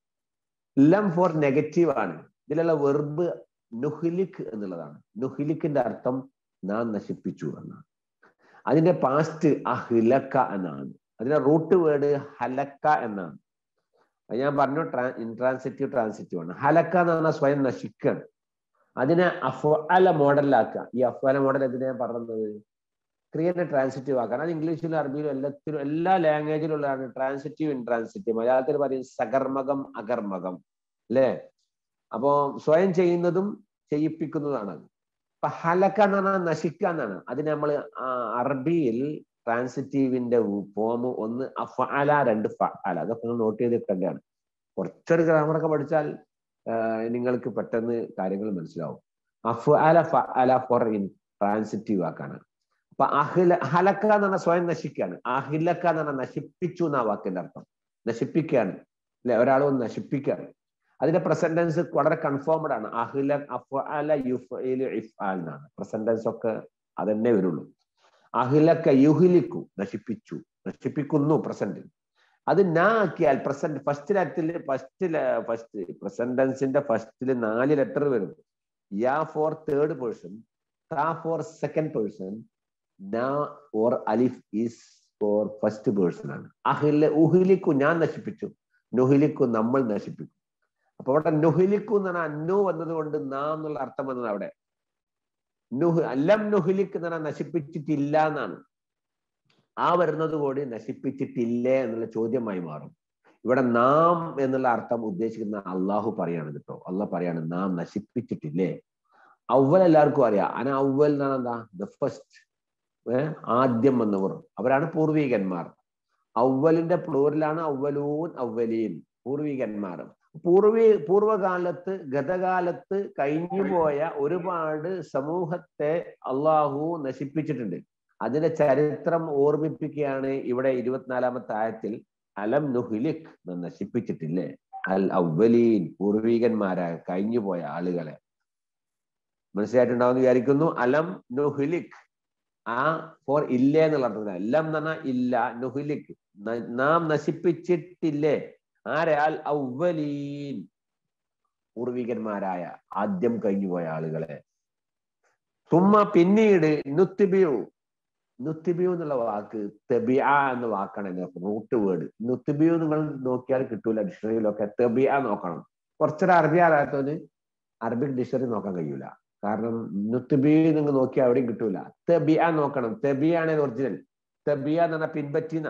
ലം ഫോർ നെഗറ്റീവ് ആണ് ഇതിലുള്ള വെർബ് നുഹിലിക് എന്നുള്ളതാണ് നുഹിലിക്കിന്റെ അർത്ഥം നാം നശിപ്പിച്ചു എന്നാണ് അതിന്റെ പാസ്റ്റ് അഹിലക്ക എന്നാണ് അതിന്റെ റൂട്ട് വേർഡ് ഹലക്ക എന്നാണ് അത് ഞാൻ പറഞ്ഞു ട്രാ ഇൻട്രാൻസിറ്റീവ് ട്രാൻസിറ്റീവ് ആണ് ഹലക്ക എന്ന് പറഞ്ഞാൽ സ്വയം നശിക്കുകയാണ് അതിനെ അഫ്അല മോഡലിലാക്കുക ഈ അഫ്അല മോഡൽ എന്തിനാ പറഞ്ഞത് ക്രിയനെ ട്രാൻസിറ്റീവ് ആക്കാൻ അത് ഇംഗ്ലീഷിലും അറബിയിലും എല്ലാത്തിലും എല്ലാ ലാംഗ്വേജിലും ഉള്ളതാണ് ട്രാൻസിറ്റീവ് ഇൻട്രാൻസിറ്റീവ് മലയാളത്തിൽ പറയും സകർമകം അകർമകം അല്ലേ അപ്പോ സ്വയം ചെയ്യുന്നതും ചെയ്യിപ്പിക്കുന്നതാണ് അത് അപ്പൊ ഹലക്ക എന്ന് പറഞ്ഞാൽ നശിക്കുക എന്നാണ് അതിന് നമ്മൾ അറബിയിൽ ട്രാൻസിറ്റീവിന്റെ ഫോം ഒന്ന് അഫഅല രണ്ട് ഫഅല അതൊക്കെ നിങ്ങൾ നോട്ട് ചെയ്തിട്ടേണ്ടതാണ് കുറച്ചൊരു ഗ്രാമറൊക്കെ പഠിച്ചാൽ ആ, നിങ്ങൾക്ക് പെട്ടെന്ന് കാര്യങ്ങൾ മനസ്സിലാവും അഫഅല ഫഅല ഫോർ ഇൻ ട്രാൻസിറ്റീവ് ആക്കാനാണ് അപ്പൊ അഹില ഹലക്ക എന്ന് പറഞ്ഞാൽ സ്വയം നശിക്കുകയാണ് അഹിലക്ക എന്ന് പറഞ്ഞാൽ നശിപ്പിച്ചു എന്നാ വാക്കിന്റെ അർത്ഥം നശിപ്പിക്കുകയാണ് അല്ലെ ഒരാളെ ഒന്ന് നശിപ്പിക്കുകയാണ് അതിന്റെ പ്രസന്റൻസ് വളരെ കൺഫേംഡ് ആണ് അഹില അഫഅല യുഫഇലു ഇഫ്ആൽ എന്നാണ് പ്രസന്റൻസ് ഒക്കെ അതന്നെ വരുള്ളൂ അഹിലക്ക യുഹിലിക്കു നശിപ്പിച്ചു നശിപ്പിക്കുന്നു പ്രസന്റ് അത് നാ ആക്കിയാൽ പ്രസന്റ് ഫസ്റ്റ് ലെറ്ററിൽ ഫസ്റ്റ് ഫസ്റ്റ് പ്രസന്റൻസിന്റെ ഫസ്റ്റിൽ നാല് ലെറ്റർ വരും യാ ഫോർ തേർഡ് പേഴ്സൺ താ ഫോർ സെക്കൻഡ് പേഴ്സൺ നാ ഓർ അലിഫ് ഈസ് ഫോർ ഫസ്റ്റ് പേഴ്സൺ ആണ് അഹില ഉഹിലിക്കു ഞാൻ നശിപ്പിച്ചു നുഹിലിക്കു നമ്മൾ നശിപ്പിക്കും അപ്പൊ അവിടെ നുഹിലിക്കു എന്ന് പറഞ്ഞാൽ അന്നു വന്നത് കൊണ്ട് നാം എന്നുള്ള അർത്ഥം വന്നത് അവിടെ നുഹ് അല്ലം നുഹിലിക്ക് എന്ന് പറഞ്ഞാൽ നശിപ്പിച്ചിട്ടില്ല എന്നാണ് ആ വരുന്നത് കൂടി നശിപ്പിച്ചിട്ടില്ലേ എന്നുള്ള ചോദ്യമായി മാറും ഇവിടെ നാം എന്നുള്ള അർത്ഥം ഉദ്ദേശിക്കുന്ന അള്ളാഹു പറയാണ് കേട്ടോ അള്ളാഹ് പറയാണ് നാം നശിപ്പിച്ചിട്ടില്ലേ അവൽ എല്ലാവർക്കും അറിയാം അന അവൽ എന്നാണ് എന്താ ദ ഫസ്റ്റ് ഏഹ് ആദ്യം വന്നവർ അവരാണ് പൂർവീകന്മാർ അവലിന്റെ പ്ലൂറിലാണ് അവലൂൻ അവലീൻ പൂർവീകന്മാർ പൂർവീ പൂർവകാലത്ത് ഗതകാലത്ത് കഴിഞ്ഞുപോയ ഒരുപാട് സമൂഹത്തെ അള്ളാഹു നശിപ്പിച്ചിട്ടുണ്ട് അതിന്റെ ചരിത്രം ഓർമ്മിപ്പിക്കുകയാണ് ഇവിടെ ഇരുപത്തിനാലാമത്തെ ആയത്തിൽ അലം നുഹിലിക് നാം നശിപ്പിച്ചിട്ടില്ലേ അൽ അവലീൻ പൂർവീകന്മാരായ കഴിഞ്ഞുപോയ ആളുകളെ മനസ്സിലായിട്ടുണ്ടാവും വിചാരിക്കുന്നു അലം നുഹിലിക് ആ ഫോർ ഇല്ലേ എന്നുള്ള അർത്ഥത്തിൽ അല്ലം എന്ന് പറഞ്ഞാൽ ഇല്ല നുഹിലിക് ന- നാം നശിപ്പിച്ചിട്ടില്ലേ ആരെ അൽ ഔവലീൻ പൂർവികന്മാരായ ആദ്യം കഴിഞ്ഞുപോയ ആളുകളെ തുമ്മ പിന്നീട് നുത്തിബിയു നുത്തിബിയു എന്നുള്ള വാക്ക് തെബിയ എന്ന വാക്കാണ് ഇതിനകത്ത് റൂട്ട് വേർഡ് നുത്തിബിയു നിങ്ങൾ നോക്കിയാൽ കിട്ടൂല ഡിക്ഷണറിയിലൊക്കെ തെബിയ നോക്കണം കുറച്ചൊരു അറബി അറിയാത്തവന് അറബിക് ഡിക്ഷണറി നോക്കാൻ കഴിയൂല കാരണം നുത്തിബി നിങ്ങൾ നോക്കിയാൽ എവിടെയും കിട്ടൂല തെബിയ നോക്കണം തെബിയാണ് ഒറിജിനൽ തെബിയ എന്ന് പറഞ്ഞാൽ പിൻപറ്റിന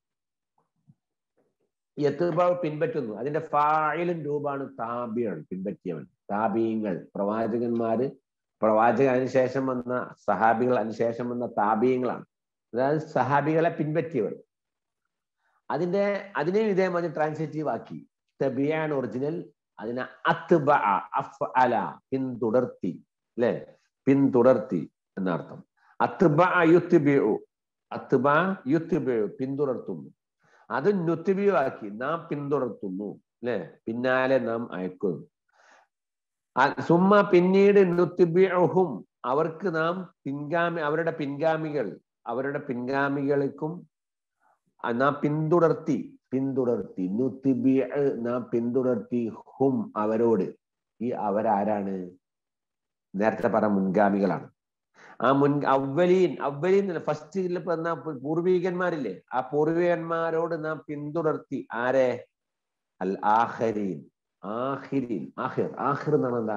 യത്തുബാവ് പിൻപറ്റുന്നു അതിന്റെ ഫായിലും രൂപമാണ് താബിയാണ് പിൻപറ്റിയവൻ താബീങ്ങൾ പ്രവാചകന്മാര് പ്രവാചക അതിനുശേഷം വന്ന സഹാബികൾ അതിനുശേഷം വന്ന താബീയങ്ങളാണ് അതായത് സഹാബികളെ പിൻപറ്റിയവർ അതിന്റെ അതിനെയും ഇതേമാതിരി ട്രാൻസിറ്റീവ് ആക്കി തബിയാണ് ഒറിജിനൽ അതിനെ അത്ബ അഫ് അല പിന്തുടർത്തി അല്ലെ പിന്തുടർത്തി എന്നർത്ഥം അത്ബ യുത്തിബിയു അത്ബ യുത്തിബിയു പിന്തുടർത്തുന്നു അത് നുത്തിബിയു ആക്കി നാം പിന്തുടർത്തുന്നു അല്ലെ പിന്നാലെ നാം അയക്കുന്നു ആ- സുമ്മ പിന്നീട് നുത്തിബിഅഹും അവർക്ക് നാം പിൻഗാമി അവരുടെ പിൻഗാമികൾ അവരുടെ പിൻഗാമികൾക്കും ആ നാം പിന്തുടർത്തി പിന്തുടർത്തി നുത്തിബി നാം പിന്തുടർത്തി ഹും അവരോട് ഈ അവരാരാണ് നേരത്തെ പറഞ്ഞ മുൻഗാമികളാണ് ആ മുൻ അവലീൻ അവലീൻ ഫസ്റ്റ് ഇപ്പൊ എന്നാ പൂർവീകന്മാരില്ലേ ആ പൂർവീകന്മാരോട് നാം പിന്തുടർത്തി ആരെ അൽ ആഹരീൻ ആഹിരീൻ ആഹിർ ആഹിർ എന്നാണ് എന്താ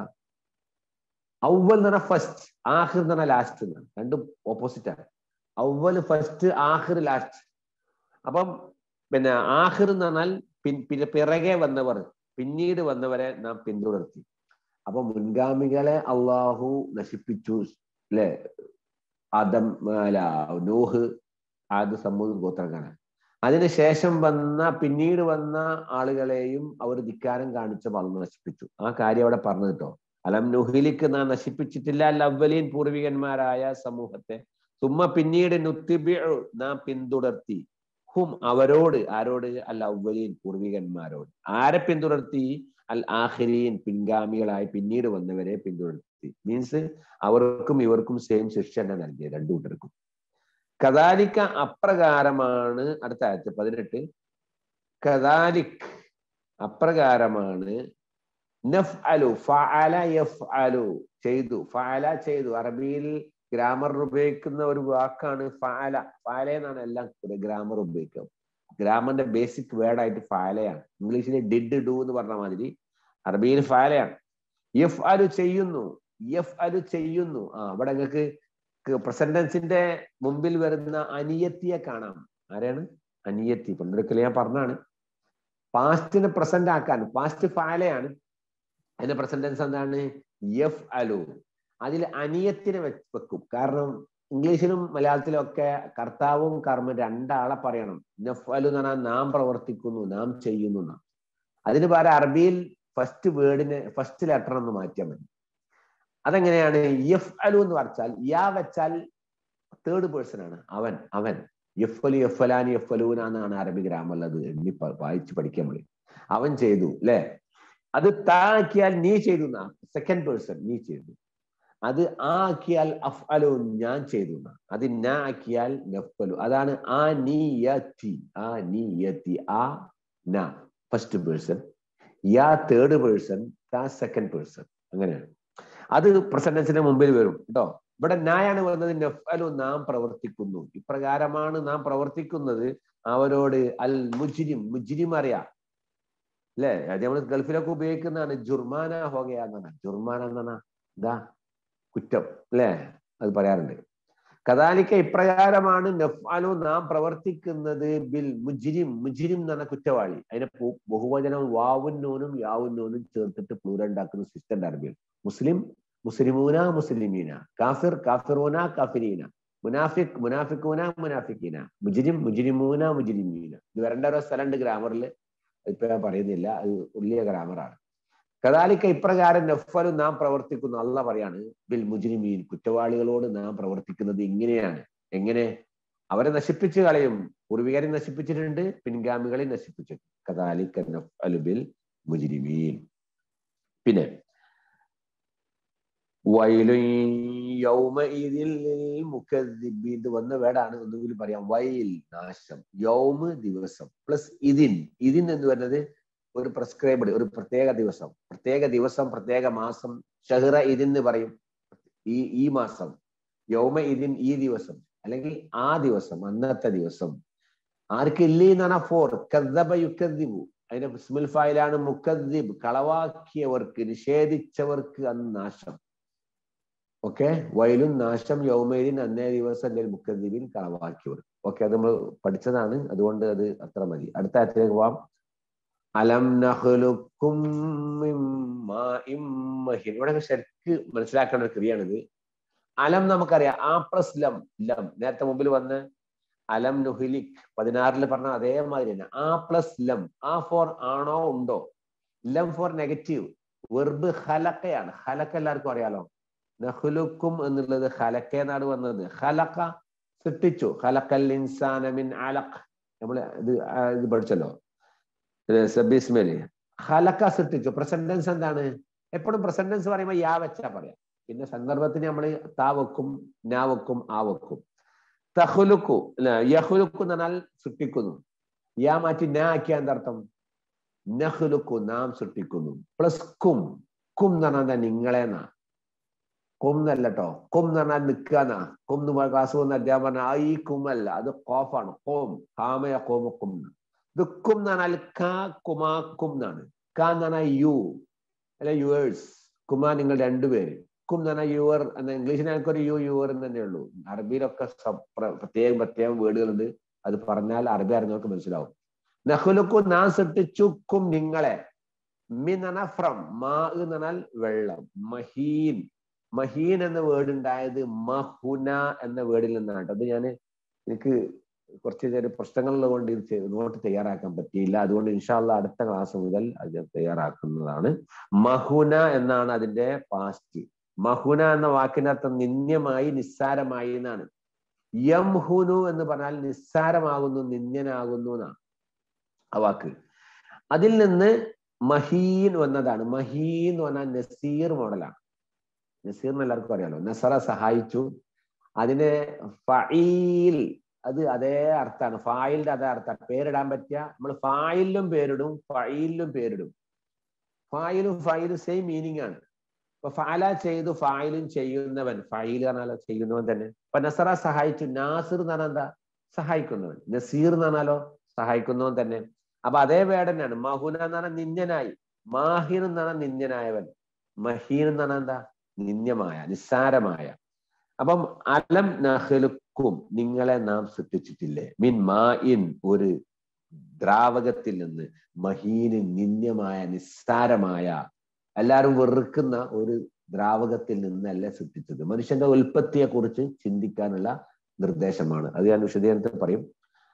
ഔവൽ എന്ന് പറഞ്ഞാൽ ഫസ്റ്റ് ആഹിർ എന്ന് പറഞ്ഞാൽ ലാസ്റ്റ് എന്നാണ് രണ്ടും ഓപ്പോസിറ്റ് ആണ് ഔവൽ ഫസ്റ്റ് ആഹിർ ലാസ്റ്റ് അപ്പം പിന്നെ ആഹിർ എന്ന് പറഞ്ഞാൽ പിൻ പിന്നെ പിറകെ വന്നവർ പിന്നീട് വന്നവരെ നാം പിന്തുടർത്തി അപ്പൊ മുൻഗാമികളെ അള്ളാഹു നശിപ്പിച്ചു അല്ലെ ആദം അല്ല നൂഹ് ആദ് സമൂഹം ഗോത്രക്കാണ് അതിനുശേഷം വന്ന പിന്നീട് വന്ന ആളുകളെയും അവർ ധിക്കാരം കാണിച്ച അള്ള നശിപ്പിച്ചു ആ കാര്യം അവിടെ പറഞ്ഞു കേട്ടോ അലം നുഹിലിക്ക് നാം നശിപ്പിച്ചിട്ടില്ല ലവ്വലീൻ പൂർവികന്മാരായ സമൂഹത്തെ തുമ്മ പിന്നീട് നുത്തിബി നാം പിന്തുടർത്തി ഹും അവരോട് ആരോട് അൽ അവലീൻ പൂർവികന്മാരോട് ആരെ പിന്തുടർത്തി അൽ ആഹിരീൻ പിൻഗാമികളായി പിന്നീട് വന്നവരെ പിന്തുടർത്തി മീൻസ് അവർക്കും ഇവർക്കും സെയിം ശിക്ഷ തന്നെ നൽകിയത് രണ്ടു കൂട്ടർക്കും കദാലിക്ക അപ്രകാരമാണ് അടുത്ത ആയത്ത് പതിനെട്ട് കദാലിക് അപ്രകാരമാണ് നഫ് അലു ഫഅല യഫ് അലു ചെയ്തു ഫഅല ചെയ്തു അറബിയിൽ ഗ്രാമർ ഉപയോഗിക്കുന്ന ഒരു വാക്കാണ് ഫാല ഫാല എന്നാണ് എല്ലാം ഗ്രാമർ ഉപയോഗിക്കുക ഗ്രാമറിന്റെ ബേസിക് വേർഡായിട്ട് ഫാലയാണ് ഇംഗ്ലീഷിൽ ഡിഡ് ഡു എന്ന് പറഞ്ഞ മാതിരി അറബിയിൽ ഫാലയാണ് യഫ് അലു ചെയ്യുന്നു യഫ് അലു ചെയ്യുന്നു ആ അവിടെ നിങ്ങൾക്ക് പ്രസന്റൻസിന്റെ മുമ്പിൽ വരുന്ന അനിയത്തിയെ കാണാം ആരാണ് അനിയത്തി പണ്ടൊരിക്കൽ ഞാൻ പറഞ്ഞാണ് പാസ്റ്റിനെ പ്രസന്റ് ആക്കാൻ പാസ്റ്റ് ഫാലയാണ് അതിന്റെ പ്രസന്റൻസ് എന്താണ് യഫ് അലു അതിൽ അനിയത്തിനെ വെക്കും കാരണം ഇംഗ്ലീഷിലും മലയാളത്തിലും ഒക്കെ കർത്താവും കർമ്മം രണ്ടാളെ പറയണം നഫ്അലു എന്ന് പറഞ്ഞാൽ നാം പ്രവർത്തിക്കുന്നു നാം ചെയ്യുന്നു എന്നാ അതിന് പകരം അറബിയിൽ ഫസ്റ്റ് വേർഡിനെ ഫസ്റ്റ് ലെറ്റർ ഒന്ന് മാറ്റിയാൽ മതി അതെങ്ങനെയാണ് യഫ് അലു എന്ന് പറഞ്ഞാൽ യാ വെച്ചാൽ തേർഡ് പേഴ്സൺ ആണ് അവൻ അവൻ യഫലു യഫലാനി യഫലൂന എന്നാണ് അറബി ഗ്രാമറിൽ അത് എണ്ണി വായിച്ച് പഠിക്കാൻ മതി അവൻ ചെയ്തു അല്ലെ അത് താക്കിയാൽ നീ ചെയ്തു എന്നാ സെക്കൻഡ് പേഴ്സൺ നീ ചെയ്തു അത് ആ ആക്കിയാൽ അഫ് അലു ഞാൻ ചെയ്തു അത് നാ ആക്കിയാൽ നഫലു അതാണ് ആ നീയത്തി ആ നീയത്തി ആ ന ഫസ്റ്റ് പേഴ്സൺ യാ തേർഡ് പേഴ്സൺ താ സെക്കൻഡ് പേഴ്സൺ അങ്ങനെയാണ് അത് പ്രസന്റൻസിന്റെ മുമ്പിൽ വരും കേട്ടോ ഇവിടെ നായാണ് വന്നത് നഫലു നാം പ്രവർത്തിക്കുന്നു ഇപ്രകാരമാണ് നാം പ്രവർത്തിക്കുന്നത് അവരോട് അൽ മുജിരിം മുജിരിം അറിയാം അല്ലേ അത് നമ്മൾ ഗൾഫിലൊക്കെ ഉപയോഗിക്കുന്നതാണ് ജുർമാന ഹോഗയ എന്നാണ് ജുർമാന എന്നാണ് ഇതാ കുറ്റം അല്ലേ അത് പറയാറുണ്ട് കഥാലിക്ക ഇപ്രകാരമാണ് നഫ്അലു നാം പ്രവർത്തിക്കുന്നത് ബിൽ മുജിരിം മുജിരിം എന്ന് പറഞ്ഞ കുറ്റവാളി അതിനെ ബഹുവചനം വാവുന്നോനും യാവുന്നോനും ചേർത്തിട്ട് പ്ലൂര ഉണ്ടാക്കുന്ന സിസ്റ്റം അറബിയിൽ മുസ്ലിം മുസ്ലിമൂന മുസ്ലിമീന കാഫിർ കാഫിറൂന കാഫിരീന മുനാഫിക് മുനാഫിക്കൂന മുനാഫിക്കീന മുജിരിം മുജിരിമൂന മുജിരിമീന ഇത് വരേണ്ട ഓരോ സ്ഥലമുണ്ട് ഗ്രാമറിൽ ഇപ്പൊ ഞാൻ പറയുന്നില്ല അത് ഉള്ളിയ ഗ്രാമറാണ് കദാലിക്ക ഇപ്രകാരം നഫലു നാം പ്രവർത്തിക്കുന്നു അല്ല പറയാണ് ബിൽ മുജ്രിമീൻ കുറ്റവാളികളോട് നാം പ്രവർത്തിക്കുന്നത് ഇങ്ങനെയാണ് എങ്ങനെ അവരെ നശിപ്പിച്ചു കളയും പൂർവികരെ നശിപ്പിച്ചിട്ടുണ്ട് പിൻഗാമികളെ നശിപ്പിച്ചിട്ടുണ്ട് കദാലിക്ക നഫലു ബിൽ മുജ്രിമീൻ പിന്നെ ഇത് വന്ന വേടാണ് ഒന്നുകൂടി പറയാം വൈൽ നാശം യൗമ് ദിവസം പ്ലസ് ഇതിൻ ഇതിൻ എന്ന് പറയുന്നത് ഒരു പ്രിസ്ക്രൈബ്ഡ് ഒരു പ്രത്യേക ദിവസം പ്രത്യേക ദിവസം പ്രത്യേക മാസം ഷഹ്റ ഇതിന്ന് പറയും ഈ ഈ മാസം യൗമ ഇതിൻ ഈ ദിവസം അല്ലെങ്കിൽ ആ ദിവസം അന്നത്തെ ദിവസം ആർക്ക് ഇല്ലേ എന്നാണ് ഫോർ കദ്ദബ യുക്കദ്ദിബു അതിന്റെ സ്മിൽ ഫായിലാണ് മുക്കദ്ദിബ് കളവാക്കിയവർക്ക് നിഷേധിച്ചവർക്ക് അന്ന് നാശം ഓക്കെ വയലും നാശം യൗമയിലിൻ അന്നേ ദിവസം അല്ലെങ്കിൽ മുക്കദ്ദിബിൻ കളവാക്കിയവർ ഓക്കെ അത് നമ്മൾ പഠിച്ചതാണ് അതുകൊണ്ട് അത് അത്ര മതി അടുത്ത ആഴ്ചയിലേക്ക് പോവാം അലം നഹ്ലുക്കും ഇവിടെ ശരിക്ക് മനസ്സിലാക്കേണ്ട ഒരു ക്രിയാണിത് അലം നമുക്കറിയാം ആ പ്ലസ് ലം ലം നേരത്തെ മുമ്പിൽ വന്ന് അലം നുഹിലിക് പതിനാറിൽ പറഞ്ഞ അതേമാതിരി തന്നെ ആ പ്ലസ് ലം ആ ഫോർ ആണോ ഉണ്ടോ ലം ഫോർ നെഗറ്റീവ് വെർബ് ഹലക്കയാണ് ഹലക്ക എല്ലാവർക്കും അറിയാലോ നഹ്ലുക്കും എന്നുള്ളത് ഹലക്ക എന്നാണ് വന്നത് ഹലക്ക സൃഷ്ടിച്ചു ഹലക്കൽ ഇൻസാനമിൻ അലഖ് നമ്മൾ ഇത് ഇത് പഠിച്ചല്ലോ സബീസ്മേല് ഹലക്ക സൃഷ്ടിച്ചു പ്രസന്റൻസ് എന്താണ് എപ്പോഴും പ്രസന്റൻസ് പറയുമ്പോൾ യാ വെച്ചാ പറയാം പിന്നെ സന്ദർഭത്തിന് നമ്മൾ താ വെക്കും നാ വെക്കും ആ വെക്കും തഹുലുക്കു യഹുലുക്കു എന്ന് പറഞ്ഞാൽ സൃഷ്ടിക്കുന്നു യാ മാറ്റി നാ ആക്കിയ എന്തർത്ഥം നഹുലുക്കു നാം സൃഷ്ടിക്കുന്നു പ്ലസ് കും കും എന്ന് പറഞ്ഞാൽ നിങ്ങളെ നാ കും എന്നല്ല കേട്ടോ കും എന്ന് പറഞ്ഞാൽ നിൽക്കാന്നാ കും എന്ന് പറഞ്ഞ ക്ലാസ് പോകുന്ന അധ്യാപനം പറഞ്ഞാൽ ആ ഈ കും അല്ല അത് കോഫാണ് കോം കാമയ കോമ കും ഇത് കും എന്ന് പറഞ്ഞാൽ കാ കുമാ കും എന്നാണ് കാ എന്ന് പറഞ്ഞാൽ യു അല്ലെ യുവേഴ്സ് കുമാ നിങ്ങൾ രണ്ടുപേര് കും എന്ന് പറഞ്ഞാൽ യുവർ എന്ന ഇംഗ്ലീഷിൽ ഞങ്ങൾക്കൊരു യു യുവർ എന്ന് തന്നെ ഉള്ളൂ അറബിയിലൊക്കെ സ- പ്ര- പ്രത്യേകം പ്രത്യേകം വേർഡുകളുണ്ട് അത് പറഞ്ഞാൽ അറബി അറിഞ്ഞവർക്ക് മനസ്സിലാവും നഹുലുക്കു നാം സൃഷ്ടിച്ചുക്കും നിങ്ങളെ മിനന ഫ്രം മാ എന്ന് പറഞ്ഞാൽ വെള്ളം മഹീൻ മഹീൻ എന്ന വേർഡ് ഉണ്ടായത് മഹുന എന്ന വേർഡിൽ നിന്നാണ് ട്ടോ. അത് ഞാൻ എനിക്ക് കുറച്ച് ചെറിയ പ്രശ്നങ്ങളുള്ളത് കൊണ്ട് ഇത് ചെയ്ത് നോട്ട് തയ്യാറാക്കാൻ പറ്റിയില്ല അതുകൊണ്ട് ഇൻഷാല്ല അടുത്ത ക്ലാസ് മുതൽ അത് ഞാൻ തയ്യാറാക്കുന്നതാണ് മഹുന എന്നാണ് അതിന്റെ പാസ്റ്റ് മഹുന എന്ന വാക്കിന്റെ അർത്ഥം നിന്യമായി നിസ്സാരമായി എന്നാണ് യംഹുനു എന്ന് പറഞ്ഞാൽ നിസ്സാരമാകുന്നു നിന്യനാകുന്നു എന്നാണ് ആ വാക്ക് അതിൽ നിന്ന് മഹീൻ വന്നതാണ് മഹീൻ എന്ന് പറഞ്ഞാൽ നസീർ മോഡലാണ് നസീർ എന്ന് എല്ലാവർക്കും അറിയാലോ നസറ സഹായിച്ചു അതിന് ഫഈൽ അത് അതേ അർത്ഥമാണ് ഫായിലിന്റെ അതേ അർത്ഥം പേരിടാൻ പറ്റിയ നമ്മൾ ഫായിലും പേരിടും ഫഈലിലും പേരിടും ഫായിലും ഫൈലും സെയിം മീനിങ് ആണ് ഇപ്പൊ ഫാല ചെയ്തു ഫായിലും ചെയ്യുന്നവൻ ഫൈൽ പറഞ്ഞാലോ ചെയ്യുന്നവൻ തന്നെ ഇപ്പൊ നസറ സഹായിച്ചു നാസിർ എന്ന് പറഞ്ഞാൽ എന്താ സഹായിക്കുന്നവൻ നസീർ എന്ന് പറഞ്ഞാലോ സഹായിക്കുന്നവൻ തന്നെ അപ്പൊ അതേ വേർഡ് തന്നെയാണ് മഹുന എന്ന് പറഞ്ഞാൽ നിന്യനായി മാഹിൻ എന്ന് പറഞ്ഞാൽ നിന്യനായവൻ മഹീൻ എന്ന് പറഞ്ഞാൽ എന്താ നിന്യമായ നിസ്സാരമായ അപ്പം അലം നഹലുക്കും നിങ്ങളെ നാം സൃഷ്ടിച്ചിട്ടില്ലേ മിൻ മാ ഇൻ ഒരു ദ്രാവകത്തിൽ നിന്ന് മഹീന് നിന്യമായ നിസ്സാരമായ എല്ലാവരും വെറുക്കുന്ന ഒരു ദ്രാവകത്തിൽ നിന്നല്ല സൃഷ്ടിച്ചത് മനുഷ്യന്റെ ഉൽപ്പത്തിയെ കുറിച്ച് ചിന്തിക്കാനുള്ള നിർദ്ദേശമാണ് അത് ഞാൻ വിശദീകരണത്തിൽ പറയും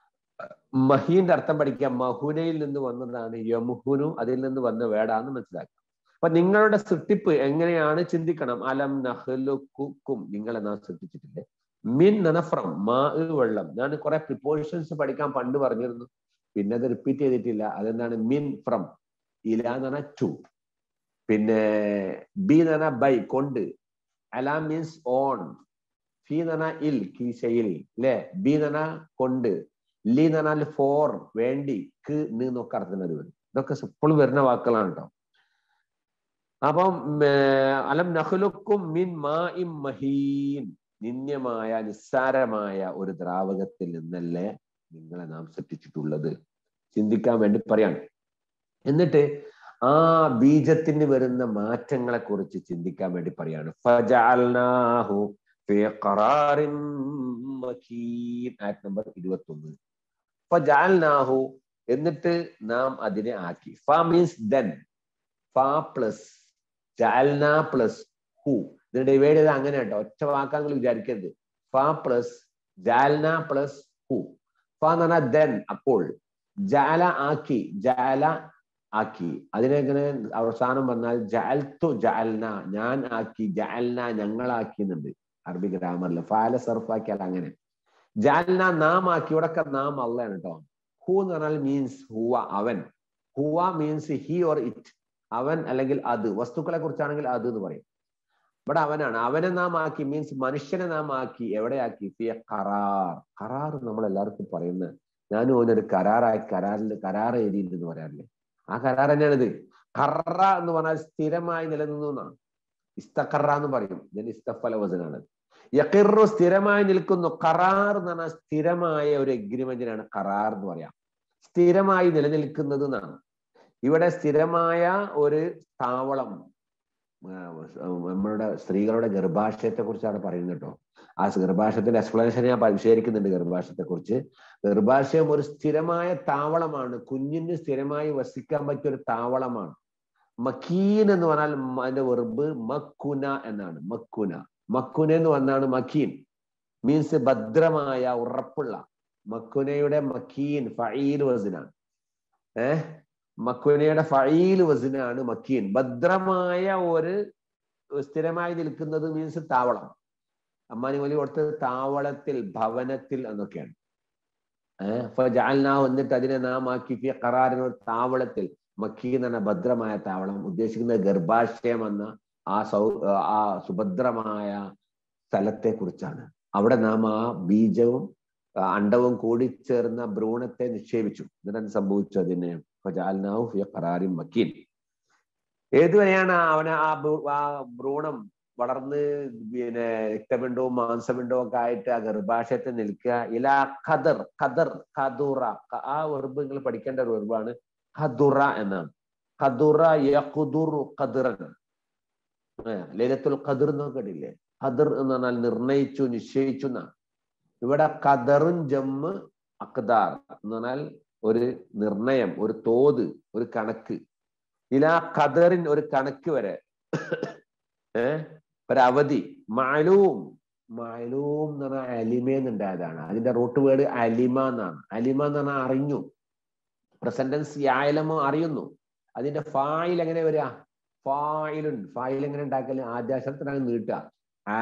മഹീന്റെ അർത്ഥം പഠിക്കാം മഹുനയിൽ നിന്ന് വന്നതാണ് യമുഹുനു അതിൽ നിന്ന് വന്ന വേടാന്ന് മനസ്സിലാക്കാം അപ്പൊ നിങ്ങളുടെ സൃഷ്ടിപ്പ് എങ്ങനെയാണ് ചിന്തിക്കണം അലം നഹ്ലുക്കും നിങ്ങളെ നാം സൃഷ്ടിച്ചിട്ടില്ലേ മിൻ നനഫ്രം മാ വെള്ളം ഞാൻ കുറെ പ്രിപ്പോസിഷൻസ് പഠിക്കാൻ പണ്ട് പറഞ്ഞിരുന്നു പിന്നെ അത് റിപ്പീറ്റ് ചെയ്തിട്ടില്ല അതെന്താണ് മിൻ ഫ്രം ഇല എന്ന് പറഞ്ഞാൽ ടു പിന്നെ ബി എന്ന് പറഞ്ഞാൽ ബൈ കൊണ്ട് അല മീൻസ് ഓൺ ഫി എന്ന് പറഞ്ഞാൽ ഇൽ കീശയിൽ അല്ലെ ബി എന്ന് പറഞ്ഞാൽ കൊണ്ട് ലി എന്ന് പറഞ്ഞാൽ ഫോർ വേണ്ടി ക്ക് എന്നൊക്കെ അർത്ഥം വരും ഇതൊക്കെ ഇപ്പോഴും വരുന്ന വാക്കുകളാണ് കേട്ടോ അപ്പം അലം നഹ്ലുക്കും മിൻ മാ ഇം മഹീൻ നിന്യമായ നിസ്സാരമായ ഒരു ദ്രാവകത്തിൽ നിന്നല്ലേ നിങ്ങളെ നാം സൃഷ്ടിച്ചിട്ടുള്ളത് ചിന്തിക്കാൻ വേണ്ടി പറയാണ് എന്നിട്ട് ആ ബീജത്തിന് വരുന്ന മാറ്റങ്ങളെ കുറിച്ച് ചിന്തിക്കാൻ വേണ്ടി പറയാണ് ഫജഅൽനാഹു ഫീ ഖറാറിൻ മക്കീൻ ആയത് നമ്പർ 21 ഫജഅൽനാഹു എന്നിട്ട് നാം അതിനെ ആക്കി ഫ മീൻസ് ദെൻ ഫ പ്ലസ് ജഅൽന പ്ലസ് ഹു ഇത് ഡിവൈഡ് ചെയ്ത് അങ്ങനെ കേട്ടോ ഒറ്റ വാക്കാങ്ങൾ വിചാരിക്കരുത് ഫ പ്ലസ് ജാൽന പ്ലസ് ഹു ഫ എന്ന് പറഞ്ഞാൽ ദെൻ അപ്പോൾ ജാല ആക്കി ജാല ആക്കി അതിനെങ്ങനെ അവസാനം വന്നാൽ ജാൽത്തു ജാൽന ഞാൻ ആക്കി ജാൽന ഞങ്ങളാക്കി എന്നുണ്ട് അറബി ഗ്രാമറിൽ ഫാല സർഫാക്കിയാൽ അങ്ങനെ ജാൽന നാം ആക്കി ഇവിടൊക്കെ നാം അള്ളയാണ് കേട്ടോ ഹു എന്ന് പറഞ്ഞാൽ മീൻസ് ഹുവ അവൻ ഹുവ മീൻസ് ഹി ഓർ ഇറ്റ് അവൻ അല്ലെങ്കിൽ അത് വസ്തുക്കളെ കുറിച്ചാണെങ്കിൽ അത് എന്ന് പറയും ഇവിടെ അവനാണ് അവനെ നാം ആക്കി മീൻസ് മനുഷ്യനെ നാം ആക്കി എവിടെയാക്കി ഫിയ കറാർ കറാർ നമ്മൾ എല്ലാവർക്കും പറയുന്ന ഞാനും ഓനൊരു കരാറായി കരാറിൽ കരാർ എഴുതിയിട്ടുണ്ടെന്ന് പറയാറില്ലേ ആ കരാർ തന്നെയാണ് ഇത് കറ എന്ന് പറഞ്ഞാൽ സ്ഥിരമായി നിലനിന്നു എന്നാണ് ഇസ്തഖറ എന്ന് പറയും ഇതിന് ഇസ്തഫല വചനാണ് യക്കിറു സ്ഥിരമായി നിൽക്കുന്നു കറാർ എന്ന് പറഞ്ഞാൽ സ്ഥിരമായ ഒരു എഗ്രിമെന്റിനാണ് കറാർ എന്ന് പറയാം സ്ഥിരമായി നിലനിൽക്കുന്നത് എന്നാണ് ഇവിടെ സ്ഥിരമായ ഒരു താവളം നമ്മളുടെ സ്ത്രീകളുടെ ഗർഭാശയത്തെ കുറിച്ചാണ് പറയുന്നത് കേട്ടോ ആ ഗർഭാശയത്തിന്റെ എക്സ്പ്ലനേഷൻ ഞാൻ വിശേഷിക്കുന്നുണ്ട് ഗർഭാശയത്തെ കുറിച്ച് ഗർഭാശയം ഒരു സ്ഥിരമായ താവളമാണ് കുഞ്ഞിന് സ്ഥിരമായി വസിക്കാൻ പറ്റിയ ഒരു താവളമാണ് മക്കീൻ എന്ന് പറഞ്ഞാൽ അതിന്റെ വെറുബ് മക്കുന എന്നാണ് മക്കുന മക്കുന എന്ന് വന്നാണ് മക്കീൻ മീൻസ് ഭദ്രമായ ഉറപ്പുള്ള മക്കുനയുടെ മക്കീൻ ഫഈൽ വസിനാണ് ഏഹ് മക്കുനയുടെ ഫഈൽ വസിനാണ് മക്കീൻ ഭദ്രമായ ഒരു സ്ഥിരമായി നിൽക്കുന്നത് മീൻസ് താവളം അമ്മാനി വലി കൊടുത്തത് താവളത്തിൽ ഭവനത്തിൽ എന്നൊക്കെയാണ് ഏഹ് അപ്പൊ ജാൽനാവ് എന്നിട്ട് അതിനെ നാം ആക്കി ഫി ഖറാറിന് ഒരു താവളത്തിൽ മക്കീൻ എന്ന ഭദ്രമായ താവളം ഉദ്ദേശിക്കുന്നത് ഗർഭാശയം എന്ന ആ സൗ ആ സുഭദ്രമായ സ്ഥലത്തെ കുറിച്ചാണ് അവിടെ നാം ആ ബീജവും അണ്ടവും കൂടി ചേർന്ന ഭ്രൂണത്തെ നിക്ഷേപിച്ചു എന്നിട്ട് സംഭവിച്ചു അതിനെ ഖറാറിൻ മക്കീൻ ഏതുവരെയാണ് അവന് ആ ആ ഭ്രൂണം വളർന്ന് പിന്നെ രക്തപിണ്ഡവും മാംസപിണ്ഡവും ഒക്കെ ആയിട്ട് ആ ഗർഭാശയത്തിൽ നിൽക്കുക ഇലാ ഖദർ ഖദർ ഖദുറ ക- ആ വെർബ് നിങ്ങൾ പഠിക്കേണ്ട ഒരു വെർബാണ് ഖദുറ എന്നാണ് ഖദുറ യഖുദുറു ഖദറൻ ലൈലത്തുൽ ഖദർ എന്നൊക്കെ കേട്ടില്ലേ ഖദർ എന്ന് പറഞ്ഞാൽ നിർണയിച്ചു നിശ്ചയിച്ചു എന്നാണ് ഇവിടെ ഖദറുൻ ജമ്മ് അഖ്ദാർ എന്ന് പറഞ്ഞാൽ ഒരു നിർണയം ഒരു തോത് ഒരു കണക്ക് ഇലാ ഖദറിൻ ഒരു കണക്ക് വരെ ഏഹ് ഒരവധി മാലൂം മാലൂം എന്ന് പറഞ്ഞാൽ അലിമേന്നുണ്ടായതാണ് അതിന്റെ റൂട്ട് വേർഡ് അലിമ എന്നാണ് അലിമ എന്ന് പറഞ്ഞാൽ അറിഞ്ഞു പ്രസന്റൻസ് യായലമോ അറിയുന്നു അതിന്റെ ഫായിൽ എങ്ങനെ വരിക ഫായിലുൻ ഫായിൽ എങ്ങനെ ഉണ്ടാക്കല് ആദ്യ അക്ഷരത്തിനാണ് നീട്ടുക ആ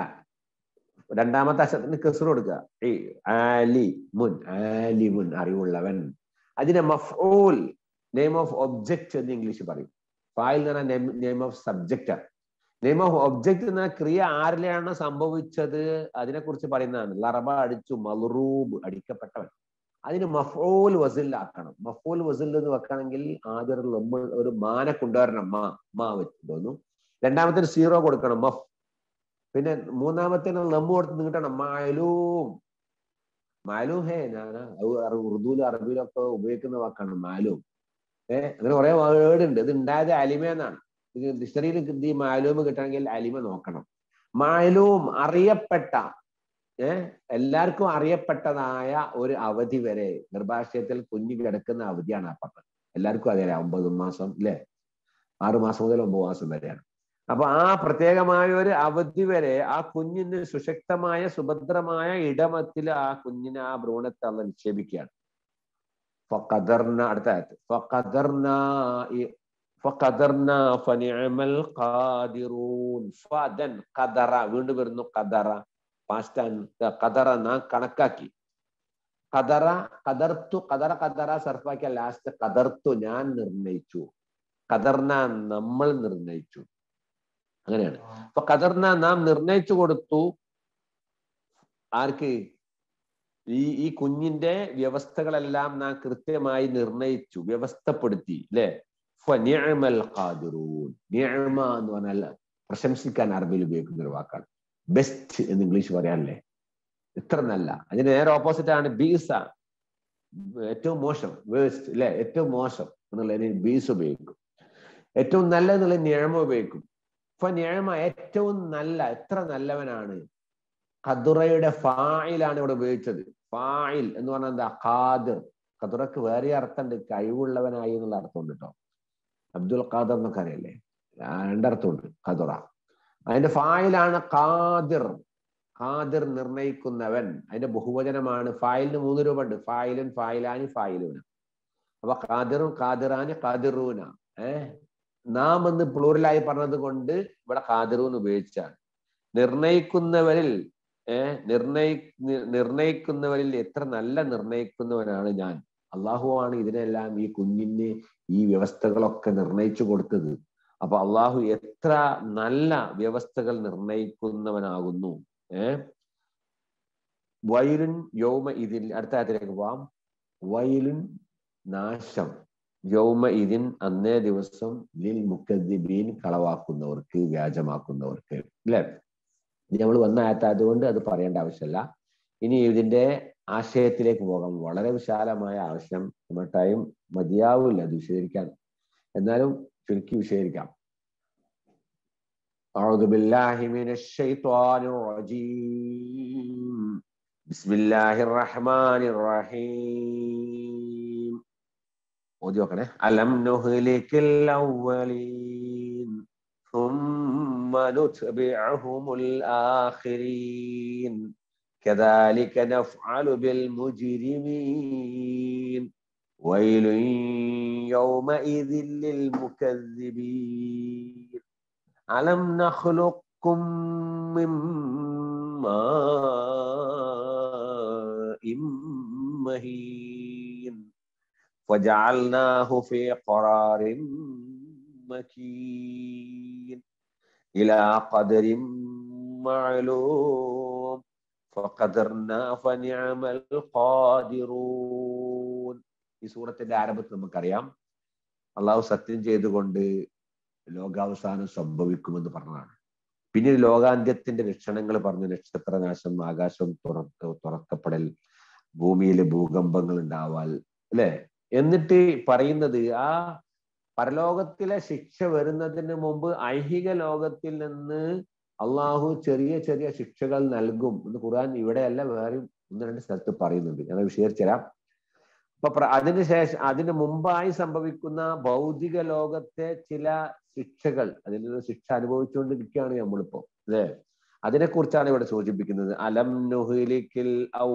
രണ്ടാമത്തെ അക്ഷരത്തിന് കെസർ കൊടുക്കുക ഈ ആലി മുൻ ആലിമുൻ അറിവുള്ളവൻ അതിനെ മഫ്ഊൽ നെയിം ഓഫ് ഒബ്ജക്റ്റ് എന്ന് ഇംഗ്ലീഷ് പറയും ഫായിൽ എന്ന് പറഞ്ഞാൽ name of subject name of object എന്ന ക്രിയ ആരിലാണ് സംഭവിച്ചത് അതിനെ കുറിച്ച് പറയുന്നതാണ് ലറബ അടിച്ചു മലറൂബ് അടിക്കപ്പെട്ടവൻ അതിന് മഫൂൽ വസിലാക്കണം മഫൂൽ വസിൽ എന്ന് വെക്കണമെങ്കിൽ ആദ്യം ഒരു ലമ്മ് ഒരു മാനെ കൊണ്ടുവരണം മാ മാ വെച്ച് തോന്നും രണ്ടാമത്തെ സീറോ കൊടുക്കണം മഫ് പിന്നെ മൂന്നാമത്തെ ലമ്മ് കൊടുത്ത് നീട്ടണം മാലൂം മാലൂം ഹേ ഞാൻ ഉറുദുവിലും അറബിയിലും ഒക്കെ ഉപയോഗിക്കുന്ന വാക്കാണ് മാലൂം ഏഹ് അങ്ങനെ കുറെ വേർഡ് ഉണ്ട് ഇത് ഉണ്ടായത് അലിമ എന്നാണ് ഇത് ഡിക്ഷണറിയിൽ ഈ മാലൂം കിട്ടണമെങ്കിൽ അലിമ നോക്കണം മാലൂം അറിയപ്പെട്ട ഏഹ് എല്ലാവർക്കും അറിയപ്പെട്ടതായ ഒരു അവധി വരെ ഗർഭാശയത്തിൽ കുഞ്ഞ് കിടക്കുന്ന അവധിയാണ് ആ പറഞ്ഞത് എല്ലാവർക്കും അതേ ഒമ്പത് മാസം ഇല്ലേ ആറു മാസം മുതൽ ഒമ്പത് മാസം വരെയാണ് അപ്പൊ ആ പ്രത്യേകമായ ഒരു അവധി വരെ ആ കുഞ്ഞിന് സുശക്തമായ സുഭദ്രമായ ഇടമത്തിൽ ആ കുഞ്ഞിനെ ആ ഭ്രൂണത്തെ അള്ള നിക്ഷേപിക്കുകയാണ് ഫഖദർന അടുത്ത ആയത്ത് ഫഖദർന ഈ ഫഖദർന ഫനിഅമൽ ഖാദിറൂൻ ഫദൻ ഖദറ വീണ്ടും വരുന്നു ഖദറ പാസ്റ്റ് ഖദറ നാം കണക്കാക്കി ഖദറ ഖദർത്തു ഖദറ ഖദറ സർഫാക്കിയ ലാസ്റ്റ് ഖദർത്തു ഞാൻ നിർണയിച്ചു ഖദർന നമ്മൾ നിർണയിച്ചു അങ്ങനെയാണ് അപ്പൊ ഖദർന നാം നിർണയിച്ചു കൊടുത്തു ആർക്ക് ഈ ഈ കുഞ്ഞിന്റെ വ്യവസ്ഥകളെല്ലാം നാം കൃത്യമായി നിർണയിച്ചു വ്യവസ്ഥപ്പെടുത്തി അല്ലെ ഫനിഅമൽ ഖാദിറൂൻ നിഅമ എന്ന് പറഞ്ഞാൽ പ്രശംസിക്കാൻ അറബിയിൽ ഉപയോഗിക്കുന്ന ഒരു വാക്കാണ് ബെസ്റ്റ് എന്ന് ഇംഗ്ലീഷ് പറയാനല്ലേ ഇത്ര നല്ല അതിന് നേരെ ഓപ്പോസിറ്റ് ആണ് ബീസ ഏറ്റവും മോശം വേസ്റ്റ് അല്ലെ ഏറ്റവും മോശം എന്നുള്ളതിന് ബീസ് ഉപയോഗിക്കും ഏറ്റവും നല്ല എന്നുള്ള നിഴമ ഉപയോഗിക്കും ഇപ്പൊ നിഴമ ഏറ്റവും നല്ല എത്ര നല്ലവനാണ് ഖദുറയുടെ ഫായിലാണ് ഇവിടെ ഉപയോഗിച്ചത് ഫായിൽ എന്ന് പറഞ്ഞാൽ എന്താ ഖാദിർ ഖദുറക്ക് വേറെ അർത്ഥമുണ്ട് കഴിവുള്ളവനായി എന്നുള്ള അർത്ഥമുണ്ട് കേട്ടോ അബ്ദുൽ ഖാദർ എന്നൊക്കെ അറിയല്ലേ രണ്ടർത്ഥമുണ്ട് ഖദുറ അതിന്റെ ഫായിലാണ് ഖാദിർ ഖാദിർ നിർണയിക്കുന്നവൻ അതിന്റെ ബഹുവചനമാണ് ഫായിലിന് മൂന്ന് രൂപ ഉണ്ട് ഫായിലുൻ ഫായിലാനി ഫായിലൂന അപ്പൊ ഖാദിറും ഖാദിറാനി ഖാദിറൂന ഏഹ് നാം എന്ന് പ്ലൂറലായി പറഞ്ഞത് കൊണ്ട് ഇവിടെ ഖാദിറൂൻ ഉപയോഗിച്ചാണ് നിർണയിക്കുന്നവരിൽ ഏഹ് നിർണയി നിർണയിക്കുന്നവരിൽ എത്ര നല്ല നിർണയിക്കുന്നവനാണ് ഞാൻ അള്ളാഹുവാണ് ഇതിനെല്ലാം ഈ കുഞ്ഞിന് ഈ വ്യവസ്ഥകളൊക്കെ നിർണയിച്ചു കൊടുത്തത് അപ്പൊ അള്ളാഹു എത്ര നല്ല വ്യവസ്ഥകൾ നിർണയിക്കുന്നവനാകുന്നു ഏഹ് വയലുൻ യൗമ ഇതിൽ അടുത്ത കാര്യത്തിലേക്ക് പോവാം വയലുൻ നാശം യൗമ ഇതിൻ അന്നേ ദിവസം ലിൽ മുക്കദ്ദിബീൻ കളവാക്കുന്നവർക്ക് വ്യാജമാക്കുന്നവർക്ക് അല്ലെ നമ്മൾ വന്ന ആയത്തായതുകൊണ്ട് അത് പറയേണ്ട ആവശ്യമില്ല ഇനി ഇതിന്റെ ആശയത്തിലേക്ക് പോകാം വളരെ വിശാലമായ ആവശ്യം നമ്മുടെ ടൈം മതിയാവില്ല അത് വിശദീകരിക്കാൻ എന്നാലും ചുരുക്കി വിശദീകരിക്കാം أعوذ بالله من الشيطان الرجيم بسم الله الرحمن الرحيم ഓതി നോക്കണേ അലം നുഹ്ലിക്കിൽ അവ്വലീൻ ثم نتبعهم الآخرين كذلك نفعل بالمجرمين ويل يومئذ للمكذبين ألم نخلقكم من ماء مهين وجعلناه في قرار مكين إلى قدر معلوم فقدرنا فنعم القادرون ഈ സൂറത്തിന്റെ ആരംഭത്തിൽ നമുക്കറിയാം അള്ളാഹു സത്യം ചെയ്തുകൊണ്ട് ലോകാവസാനം സംഭവിക്കുമെന്ന് പറഞ്ഞതാണ് പിന്നീട് ലോകാന്ത്യത്തിന്റെ ലക്ഷണങ്ങൾ പറഞ്ഞു നക്ഷത്രനാശം ആകാശം തുറക്ക തുറക്കപ്പെടൽ ഭൂമിയിൽ ഭൂകമ്പങ്ങൾ ഉണ്ടാവാൽ അല്ലെ എന്നിട്ട് പറയുന്നത് ആ പരലോകത്തിലെ ശിക്ഷ വരുന്നതിന് മുമ്പ് ഐഹിക ലോകത്തിൽ നിന്ന് അള്ളാഹു ചെറിയ ചെറിയ ശിക്ഷകൾ നൽകും എന്ന് ഖുർആൻ ഇവിടെയല്ല വേറെയും ഒന്ന് രണ്ട് സ്ഥലത്ത് പറയുന്നുണ്ട് ഞാൻ വിശദീകരിച്ചു തരാം അപ്പൊ പ്ര- അതിനുശേഷം അതിന് മുമ്പായി സംഭവിക്കുന്ന ഭൗതിക ലോകത്തെ ചില ശിക്ഷകൾ അതിൽ നിന്ന് ശിക്ഷ അനുഭവിച്ചുകൊണ്ടിരിക്കുകയാണ് നമ്മളിപ്പോ അല്ലേ അതിനെക്കുറിച്ചാണ് ഇവിടെ സൂചിപ്പിക്കുന്നത് അലം നുഹിലിക്കിൽ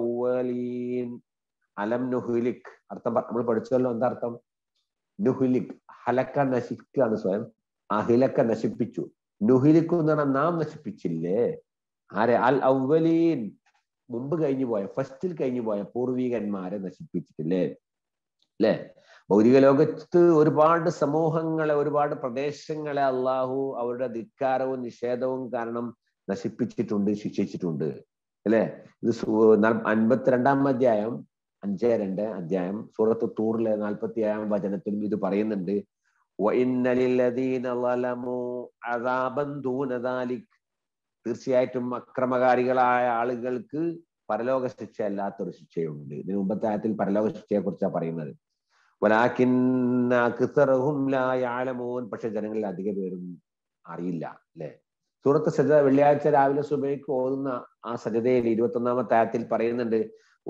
ഔവലീൻ അലം നുഹിലിക് അർത്ഥം പ- നമ്മൾ പഠിച്ചല്ലോ എന്താ അർത്ഥം നുഹിലിക് ഹലക്ക നശിക്കുകയാണ് സ്വയം അഹിലക്ക നശിപ്പിച്ചു നുഹിലിക്കു എന്ന് പറഞ്ഞാൽ നാം നശിപ്പിച്ചില്ലേ ആരെ അൽ ഔവലീൻ മുമ്പ് കഴിഞ്ഞു പോയ ഫസ്റ്റിൽ കഴിഞ്ഞു പോയ പൂർവികന്മാരെ നശിപ്പിച്ചിട്ടില്ലേ അല്ലെ ഭൗതിക ലോകത്ത് ഒരുപാട് സമൂഹങ്ങളെ ഒരുപാട് പ്രദേശങ്ങളെ അള്ളാഹു അവരുടെ ധിക്കാരവും നിഷേധവും കാരണം നശിപ്പിച്ചിട്ടുണ്ട് ശിക്ഷിച്ചിട്ടുണ്ട് അല്ലെ ഇത് സു- നാൽ- അൻപത്തിരണ്ടാം അധ്യായം അഞ്ച് രണ്ട് അധ്യായം സൂറത്ത് തൂറിലെ നാൽപ്പത്തി ഏഴാം വചനത്തിലും ഇത് പറയുന്നുണ്ട് وَإِنَّ لِلَّذِينَ ظَلَمُوا عَذَابًا دُونَ ذَلِكَ തീർച്ചയായിട്ടും അക്രമകാരികളായ ആളുകൾക്ക് പരലോക ശിക്ഷ അല്ലാത്തൊരു ശിക്ഷയുണ്ട് ഇതിന് മുമ്പത്തെ ആയത്തിൽ പരലോക ശിക്ഷയെ കുറിച്ചാണ് പറയുന്നത് വലാക്കിന്ന അക്സറഹും ലാ യഅലമൂൻ പക്ഷെ ജനങ്ങളിൽ അധിക പേരും അറിയില്ല അല്ലെ സൂറത്ത് സജദ വെള്ളിയാഴ്ച രാവിലെ സുബൈക്ക് ഓതുന്ന ആ സജതയിൽ ഇരുപത്തി ഒന്നാമത്തെ ആയത്തിൽ പറയുന്നുണ്ട്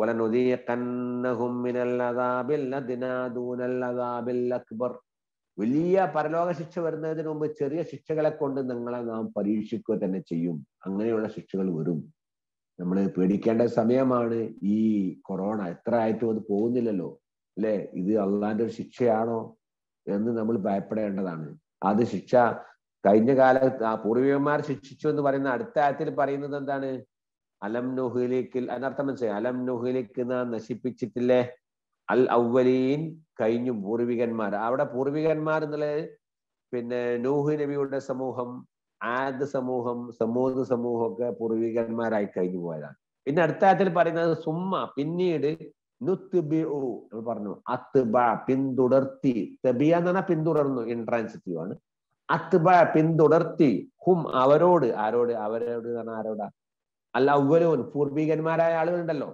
വലനുദീഖന്നഹും മിനൽ അദാബിൽ അദ്നാ ദൂനൽ അദാബിൽ അക്ബർ വലിയ പരലോക ശിക്ഷ വരുന്നതിന് മുമ്പ് ചെറിയ ശിക്ഷകളെ കൊണ്ട് നിങ്ങളെ നാം പരീക്ഷിക്കുക തന്നെ ചെയ്യും അങ്ങനെയുള്ള ശിക്ഷകൾ വരും നമ്മൾ പേടിക്കേണ്ട സമയമാണ് ഈ കൊറോണ എത്ര ആയിട്ടും അത് പോകുന്നില്ലല്ലോ അല്ലെ ഇത് അള്ളാന്റെ ഒരു ശിക്ഷയാണോ എന്ന് നമ്മൾ ഭയപ്പെടേണ്ടതാണ് അത് ശിക്ഷ കഴിഞ്ഞ കാലത്ത് ആ പൂർവികന്മാർ ശിക്ഷിച്ചു എന്ന് പറയുന്ന അടുത്ത ആയത്തിൽ പറയുന്നത് എന്താണ് അലം നുഹിലേക്ക് അതിനർത്ഥം മനസ്സിലായി അലം നുഹിലേക്ക് നാം നശിപ്പിച്ചിട്ടില്ലേ അൽ ഔവലീൻ കഴിഞ്ഞു പൂർവികന്മാർ അവിടെ പൂർവികന്മാർ എന്നുള്ളത് പിന്നെ നൂഹ് നബിയുടെ സമൂഹം ആദ് സമൂഹം സമൂഹ സമൂഹം ഒക്കെ പൂർവികന്മാരായി കഴിഞ്ഞു പോയതാണ് പിന്നെ അടുത്ത ആയത്തിൽ പറയുന്നത് സുമ്മ പിന്നീട് നുത്ബിഉ നമ്മൾ പറഞ്ഞു അത്ബ പിന്തുടർത്തി തബിയ എന്ന് പറഞ്ഞാൽ പിന്തുടർന്നു ഇൻട്രാൻസിറ്റീവ് ആണ് അത്ബ പിന്തുടർത്തി ഹും അവരോട് ആരോട് അവരോട് എന്ന് പറഞ്ഞാൽ ആരോടാ അല്ല അവരോൻ പൂർവികന്മാരായ ആളുകളുണ്ടല്ലോ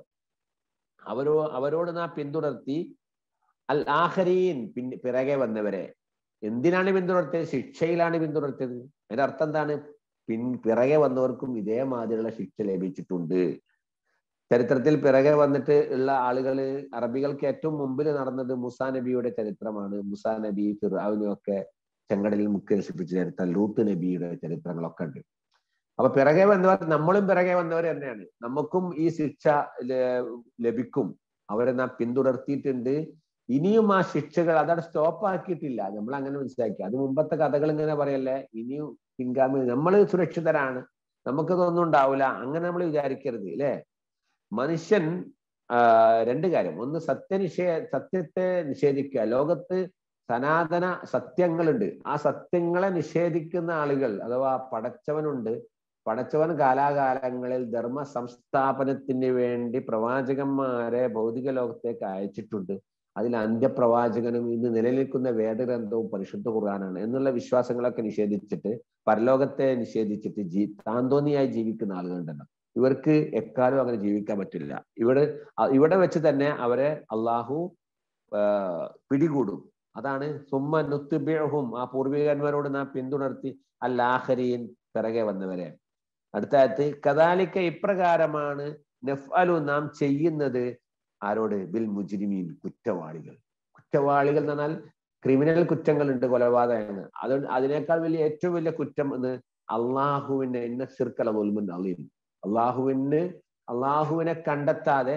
അവരോ അവരോട് നാം പിന്തുടർത്തി അൽ ആഹരീൻ പിന്നെ പിറകെ വന്നവരെ എന്തിനാണ് പിന്തുടർത്തിയത് ശിക്ഷയിലാണ് പിന്തുടർത്തിയത് അതിന്റെ അർത്ഥം എന്താണ് പിൻ പിറകെ വന്നവർക്കും ഇതേമാതിരിയുള്ള ശിക്ഷ ലഭിച്ചിട്ടുണ്ട് ചരിത്രത്തിൽ പിറകെ വന്നിട്ട് ഉള്ള ആളുകള് അറബികൾക്ക് ഏറ്റവും മുമ്പിൽ നടന്നത് മുസാ നബിയുടെ ചരിത്രമാണ് മുസാ നബി ഫിറാവിനും ഒക്കെ ചെങ്കടലിൽ മുക്കി നശിപ്പിച്ച ചരിത്രം ലൂത്ത് നബിയുടെ ചരിത്രങ്ങളൊക്കെ ഉണ്ട് അപ്പൊ പിറകെ വന്നവർ നമ്മളും പിറകെ വന്നവർ തന്നെയാണ് നമുക്കും ഈ ശിക്ഷ ല- ലഭിക്കും അവരെ നാം പിന്തുടർത്തിയിട്ടുണ്ട് ഇനിയും ആ ശിക്ഷകൾ അതവിടെ സ്റ്റോപ്പ് ആക്കിയിട്ടില്ല നമ്മൾ അങ്ങനെ മനസ്സിലാക്കി അത് മുമ്പത്തെ കഥകൾ ഇങ്ങനെ പറയല്ലേ ഇനിയും പിൻഗാമി നമ്മൾ സുരക്ഷിതരാണ് നമുക്കതൊന്നും ഉണ്ടാവില്ല അങ്ങനെ നമ്മൾ വിചാരിക്കരുത് അല്ലെ മനുഷ്യൻ ആ, രണ്ട് കാര്യം ഒന്ന് സത്യനിഷേ സത്യത്തെ നിഷേധിക്കുക ലോകത്ത് സനാതന സത്യങ്ങളുണ്ട് ആ സത്യങ്ങളെ നിഷേധിക്കുന്ന ആളുകൾ അഥവാ പടച്ചവനുണ്ട് പടച്ചവൻ കാലാകാലങ്ങളിൽ ധർമ്മ സംസ്ഥാപനത്തിന് വേണ്ടി പ്രവാചകന്മാരെ ഭൗതിക ലോകത്തേക്ക് അയച്ചിട്ടുണ്ട് അതിൽ അന്ത്യപ്രവാചകനും ഇന്ന് നിലനിൽക്കുന്ന വേദഗ്രന്ഥവും പരിശുദ്ധ ഖുർആനാണ് എന്നുള്ള വിശ്വാസങ്ങളൊക്കെ നിഷേധിച്ചിട്ട് പരലോകത്തെ നിഷേധിച്ചിട്ട് ജീ താന്തോന്നിയായി ജീവിക്കുന്ന ആളുകളുണ്ടല്ലോ ഇവർക്ക് എക്കാലവും അങ്ങനെ ജീവിക്കാൻ പറ്റില്ല ഇവിടെ അ- ഇവിടെ വെച്ച് തന്നെ അവരെ അള്ളാഹു ആ, പിടികൂടും അതാണ് സുമ്മ നുത്തുബിഹും ആ പൂർവികന്മാരോട് നാം പിന്തുണർത്തി അല്ലാഹരീൻ പിറകെ വന്നവരെ അടുത്ത ആയത്ത് കദാലിക്ക ഇപ്രകാരമാണ് നഫ്അലു നാം ചെയ്യുന്നത് ആരോട് ബിൽ മുജ്രിമീൻ കുറ്റവാളികൾ കുറ്റവാളികൾ എന്ന് പറഞ്ഞാൽ ക്രിമിനൽ കുറ്റങ്ങളുണ്ട് കൊലപാതകങ്ങൾ അത് അതിനേക്കാൾ വലിയ ഏറ്റവും വലിയ കുറ്റം എന്ന് അള്ളാഹുവിന്റെ ഇന്ന സിർക്കല മുൽമുൻ അലീം അള്ളാഹുവിന് അള്ളാഹുവിനെ കണ്ടെത്താതെ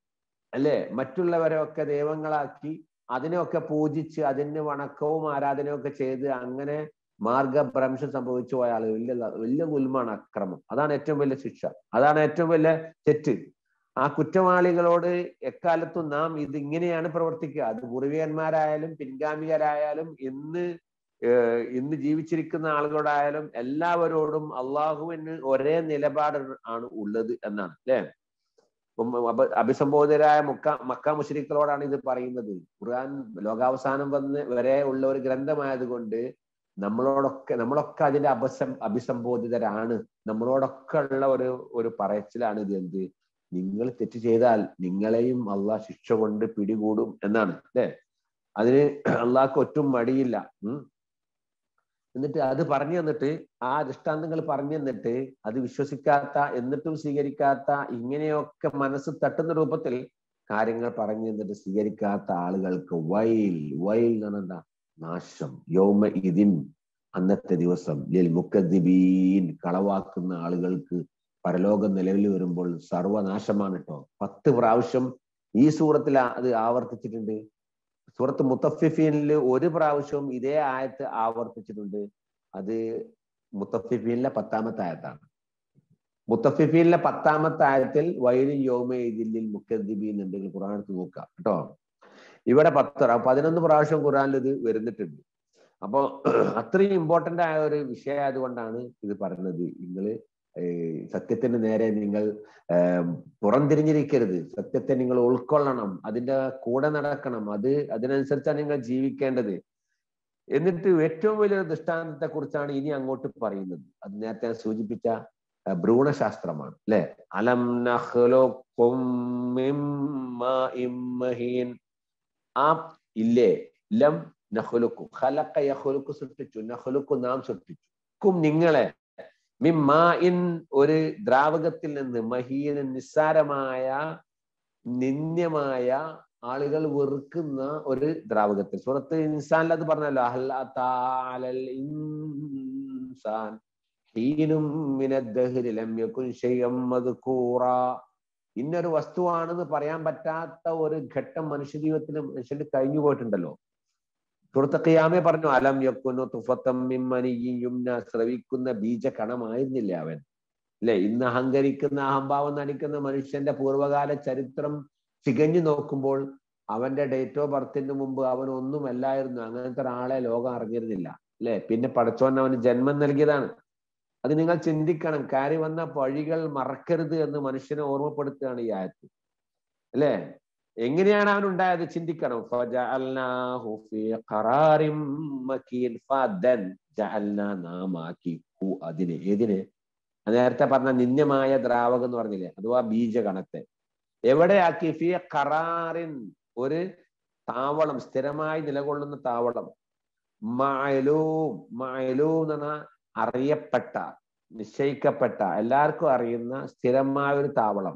അല്ലെ മറ്റുള്ളവരെ ഒക്കെ ദൈവങ്ങളാക്കി അതിനെയൊക്കെ പൂജിച്ച് അതിന് വണക്കവും ആരാധനയും ഒക്കെ ചെയ്ത് അങ്ങനെ മാർഗഭ്രംശം സംഭവിച്ചു പോയ ആളുകൾ വലിയ വലിയ ഗുൽമാണ് അക്രമം അതാണ് ഏറ്റവും വലിയ ശിക്ഷ അതാണ് ഏറ്റവും വലിയ തെറ്റ് ആ കുറ്റവാളികളോട് എക്കാലത്തും നാം ഇത് ഇങ്ങനെയാണ് പ്രവർത്തിക്കുക അത് പൂർവികന്മാരായാലും പിൻഗാമികരായാലും ഇന്ന് ഏഹ് ഇന്ന് ജീവിച്ചിരിക്കുന്ന ആളുകളോടായാലും എല്ലാവരോടും അള്ളാഹുവിന് ഒരേ നിലപാട് ആണ് ഉള്ളത് എന്നാണ് അല്ലെ അഭിസംബോധരായ മുക്ക മക്ക മുഷരിക്കളോടാണ് ഇത് പറയുന്നത് ഖുർആൻ ലോകാവസാനം വന്ന് വരെ ഉള്ള ഒരു ഗ്രന്ഥമായതുകൊണ്ട് നമ്മളോടൊക്കെ നമ്മളൊക്കെ അതിന്റെ അപസം അഭിസംബോധിതരാണ് നമ്മളോടൊക്കെ ഉള്ള ഒരു ഒരു പറയച്ചിലാണ് ഇത് എന്ത് നിങ്ങൾ തെറ്റ് ചെയ്താൽ നിങ്ങളെയും അള്ളാഹ് ശിക്ഷ കൊണ്ട് പിടികൂടും എന്നാണ് അല്ലേ അതിന് അള്ളാഹ്ക്ക് ഒട്ടും മടിയില്ല ഉം എന്നിട്ട് അത് പറഞ്ഞു തന്നിട്ട് ആ ദൃഷ്ടാന്തങ്ങൾ പറഞ്ഞു തന്നിട്ട് അത് വിശ്വസിക്കാത്ത എന്നിട്ടും സ്വീകരിക്കാത്ത ഇങ്ങനെയൊക്കെ മനസ്സ് തട്ടുന്ന രൂപത്തിൽ കാര്യങ്ങൾ പറഞ്ഞു തന്നിട്ട് സ്വീകരിക്കാത്ത ആളുകൾക്ക് വൈൽ വൈൽ എന്ന് പറഞ്ഞാൽ എന്താ നാശം യോമ ഇതിൻ അന്നത്തെ ദിവസം ലിൽ മുക്കദ്ദിബീൻ കളവാക്കുന്ന ആളുകൾക്ക് പരലോകം നിലവിൽ വരുമ്പോൾ സർവനാശമാണ് കേട്ടോ പത്ത് പ്രാവശ്യം ഈ സൂറത്തിൽ അത് ആവർത്തിച്ചിട്ടുണ്ട് സൂറത്ത് മുത്തഫിഫീനിൽ ഒരു പ്രാവശ്യവും ഇതേ ആയത്ത് ആവർത്തിച്ചിട്ടുണ്ട് അത് മുത്തഫിഫീനിലെ പത്താമത്തെ ആയത്താണ് മുത്തഫിഫീനിലെ പത്താമത്തെ ആയത്തിൽ വൈലി യോമ ഇതിൽ മുക്കദ്ദിബീൻ ഉണ്ടെങ്കിൽ ഖുറാനത്ത് നോക്കാം കേട്ടോ ഇവിടെ പത്ത് പതിനൊന്ന് പ്രാവശ്യം ഖുറാനിൽ ഇത് വരുന്നിട്ടുണ്ട് അപ്പോൾ അത്രയും ഇമ്പോർട്ടന്റ് ആയ ഒരു വിഷയം ആയതുകൊണ്ടാണ് ഇത് പറഞ്ഞത് നിങ്ങള് സത്യത്തിന് നേരെ നിങ്ങൾ പുറംതിരിഞ്ഞിരിക്കരുത് സത്യത്തെ നിങ്ങൾ ഉൾക്കൊള്ളണം അതിന്റെ കൂടെ നടക്കണം അത് അതിനനുസരിച്ചാണ് നിങ്ങൾ ജീവിക്കേണ്ടത് എന്നിട്ട് ഏറ്റവും വലിയൊരു ദൃഷ്ടാന്തത്തെ കുറിച്ചാണ് ഇനി അങ്ങോട്ട് പറയുന്നത് അത് നേരത്തെ ഞാൻ സൂചിപ്പിച്ച ഭ്രൂണശാസ്ത്രമാണ് അല്ലെ അലം ആ ഇല്ലേ ലം നഹുലുക്കു ഖലക്ക യഹുലുക്കു സൃഷ്ടിച്ചു നഹുലുക്കു നാം സൃഷ്ടിച്ചു ക്കും നിങ്ങളെ മിമ്മായിൻ ഒരു ദ്രാവകത്തിൽ നിന്ന് മഹീന നിസ്സാരമായ നിന്ദ്യമായ ആളുകൾ വെറുക്കുന്ന ഒരു ദ്രാവകത്തിൽ സുഹൃത്ത് ഇൻസാനിൽ അത് പറഞ്ഞല്ലോ അഹ്ലാൽ ഇൻസാൻ ഹീനും ഇന്നൊരു വസ്തുവാണെന്ന് പറയാൻ പറ്റാത്ത ഒരു ഘട്ടം മനുഷ്യ ജീവിതത്തിൽ മനുഷ്യന്റെ കഴിഞ്ഞു പോയിട്ടുണ്ടല്ലോ സുഹൃത്ത് ഖിയാമെ പറഞ്ഞു അലം യക്കുന്നു തുഫത്തമ്മിമ്മനിയുംന ശ്രവിക്കുന്ന ബീജ കണമായിരുന്നില്ല അവൻ അല്ലെ ഇന്ന് അഹങ്കരിക്കുന്ന അഹംഭാവം നടിക്കുന്ന മനുഷ്യന്റെ പൂർവ്വകാല ചരിത്രം തികഞ്ഞു നോക്കുമ്പോൾ അവന്റെ ഡേറ്റ് ഓഫ് ബർത്തിന് മുമ്പ് അവൻ ഒന്നുമല്ലായിരുന്നു അങ്ങനത്തെ ഒരാളെ ലോകം അറിഞ്ഞിരുന്നില്ല അല്ലെ പിന്നെ പടച്ചോൻ അവന് ജന്മം നൽകിയതാണ് അത് നിങ്ങൾ ചിന്തിക്കണം കയറി വന്ന വഴികൾ മറക്കരുത് എന്ന് മനുഷ്യനെ ഓർമ്മപ്പെടുത്തുകയാണ് ഈ ആയത്ത് അല്ലേ എങ്ങനെയാണ് അവൻ ഉണ്ടായത് ചിന്തിക്കണം അതിനെ ഏതിനെ നേരത്തെ പറഞ്ഞ നിന്യമായ ദ്രാവകം എന്ന് പറഞ്ഞില്ലേ അഥവാ ബീജഗണത്തെ എവിടെയാക്കി ഫി ഖറാറിൻ ഒരു താവളം സ്ഥിരമായി നിലകൊള്ളുന്ന താവളം മായലൂം മായലൂം എന്ന് പറഞ്ഞാൽ അറിയപ്പെട്ട നിശ്ചയിക്കപ്പെട്ട എല്ലാവർക്കും അറിയുന്ന സ്ഥിരമായ ഒരു താവളം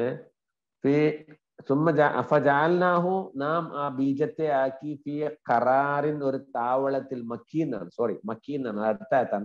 ഏഹ് അഫജാൽനാഹു നാം ആ ബീജത്തെ ആക്കി ഫി ഖറാറിൻ ഒരു താവളത്തിൽ മക്കീന്നാണ് സോറി മക്കീന്നാണ് അടുത്തായത്താണ്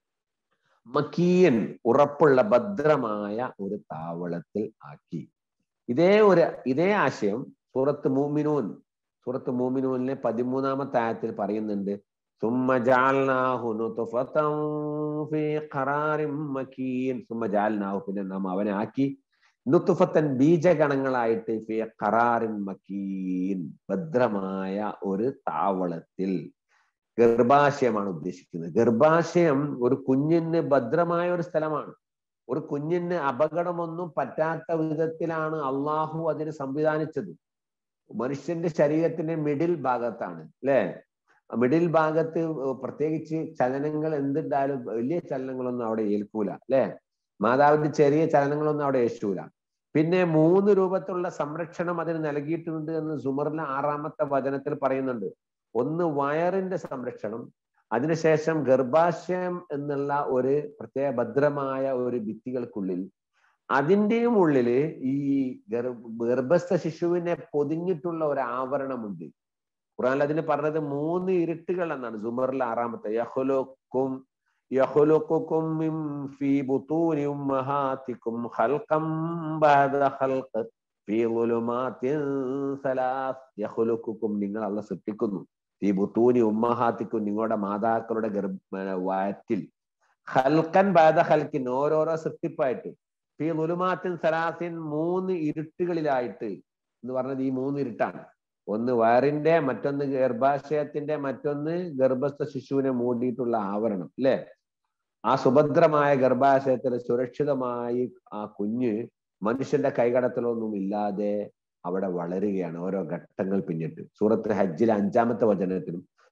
മക്കീൻ ഉറപ്പുള്ള ഭദ്രമായ ഒരു താവളത്തിൽ ആക്കി ഇതേ ഒരു ഇതേ ആശയം സൂറത്ത് മൂമിനൂൻ സൂറത്ത് മൂമിനൂനിലെ പതിമൂന്നാമത്തെ ആയത്തിൽ പറയുന്നുണ്ട് ثم جعلناه نطفة في قرار مكين ثم جعلناه പിന്നെ നാം അവനെ ആക്കി നുത്തുഫത്തൻ ബീജഗണങ്ങളായിട്ട് ഫി ഖറാറിൻ മക്കീൻ ഭദ്രമായ ഒരു താവളത്തിൽ ഗർഭാശയമാണ് ഉദ്ദേശിക്കുന്നത് ഗർഭാശയം ഒരു കുഞ്ഞിന് ഭദ്രമായ ഒരു സ്ഥലമാണ് ഒരു കുഞ്ഞിന് അപകടമൊന്നും പറ്റാത്ത വിധത്തിലാണ് അള്ളാഹു അതിന് സംവിധാനിച്ചത് മനുഷ്യന്റെ ശരീരത്തിന്റെ മിഡിൽ ഭാഗത്താണ് അല്ലെ മിഡിൽ ഭാഗത്ത് പ്രത്യേകിച്ച് ചലനങ്ങൾ എന്തുണ്ടായാലും വലിയ ചലനങ്ങളൊന്നും അവിടെ ഏൽക്കൂല അല്ലെ മാതാവിന്റെ ചെറിയ ചലനങ്ങളൊന്നും അവിടെ ഏശൂല പിന്നെ മൂന്ന് രൂപത്തിലുള്ള സംരക്ഷണം അതിന് നൽകിയിട്ടുണ്ട് എന്ന് സുമറിലെ ആറാമത്തെ വചനത്തിൽ പറയുന്നുണ്ട് ഒന്ന് വയറിന്റെ സംരക്ഷണം അതിനുശേഷം ഗർഭാശയം എന്നുള്ള ഒരു പ്രത്യേക ഭദ്രമായ ഒരു ഭിത്തികൾക്കുള്ളിൽ അതിൻ്റെയും ഉള്ളില് ഈ ഗർഭസ്ഥ ശിശുവിനെ പൊതിഞ്ഞിട്ടുള്ള ഒരു ആവരണമുണ്ട് ഖുറാനിൽ അതിന് പറഞ്ഞത് മൂന്ന് ഇരുട്ടുകൾ എന്നാണ് സുമറിലെ ആറാമത്തെ യഹുലോക്കും يخلقكم من في بطون أمهاتكم خلقا بعد خلق في ظلمات ثلاث يخلقكم നിങ്ങൾ അല്ല സൃഷ്ടിക്കുന്നു ഈ ബുത്തൂനി ഉമ്മഹാത്തിക്കും നിങ്ങളുടെ മാതാക്കളുടെ ഗർഭ വയറ്റിൽ ഹൽക്കൻ ബാദ ഹൽക്കിൻ ഓരോരോ സൃഷ്ടിപ്പായിട്ട് ഫി നുലുമാത്തിൻ സലാസിൻ മൂന്ന് ഇരുട്ടുകളിലായിട്ട് എന്ന് പറഞ്ഞത് ഈ മൂന്ന് ഇരുട്ടാണ് ഒന്ന് വയറിന്റെ മറ്റൊന്ന് ഗർഭാശയത്തിന്റെ മറ്റൊന്ന് ഗർഭസ്ഥ ശിശുവിനെ മൂടിയിട്ടുള്ള ആവരണം അല്ലെ ആ സുഭദ്രമായ ഗർഭാശയത്തിൽ സുരക്ഷിതമായി ആ കുഞ്ഞ് മനുഷ്യന്റെ കൈകടത്തലൊന്നും ഇല്ലാതെ അവിടെ വളരുകയാണ് ഓരോ ഘട്ടങ്ങൾ പിന്നിട്ട് സൂറത്ത് ഹജ്ജിലെ അഞ്ചാമത്തെ വചനത്തിലും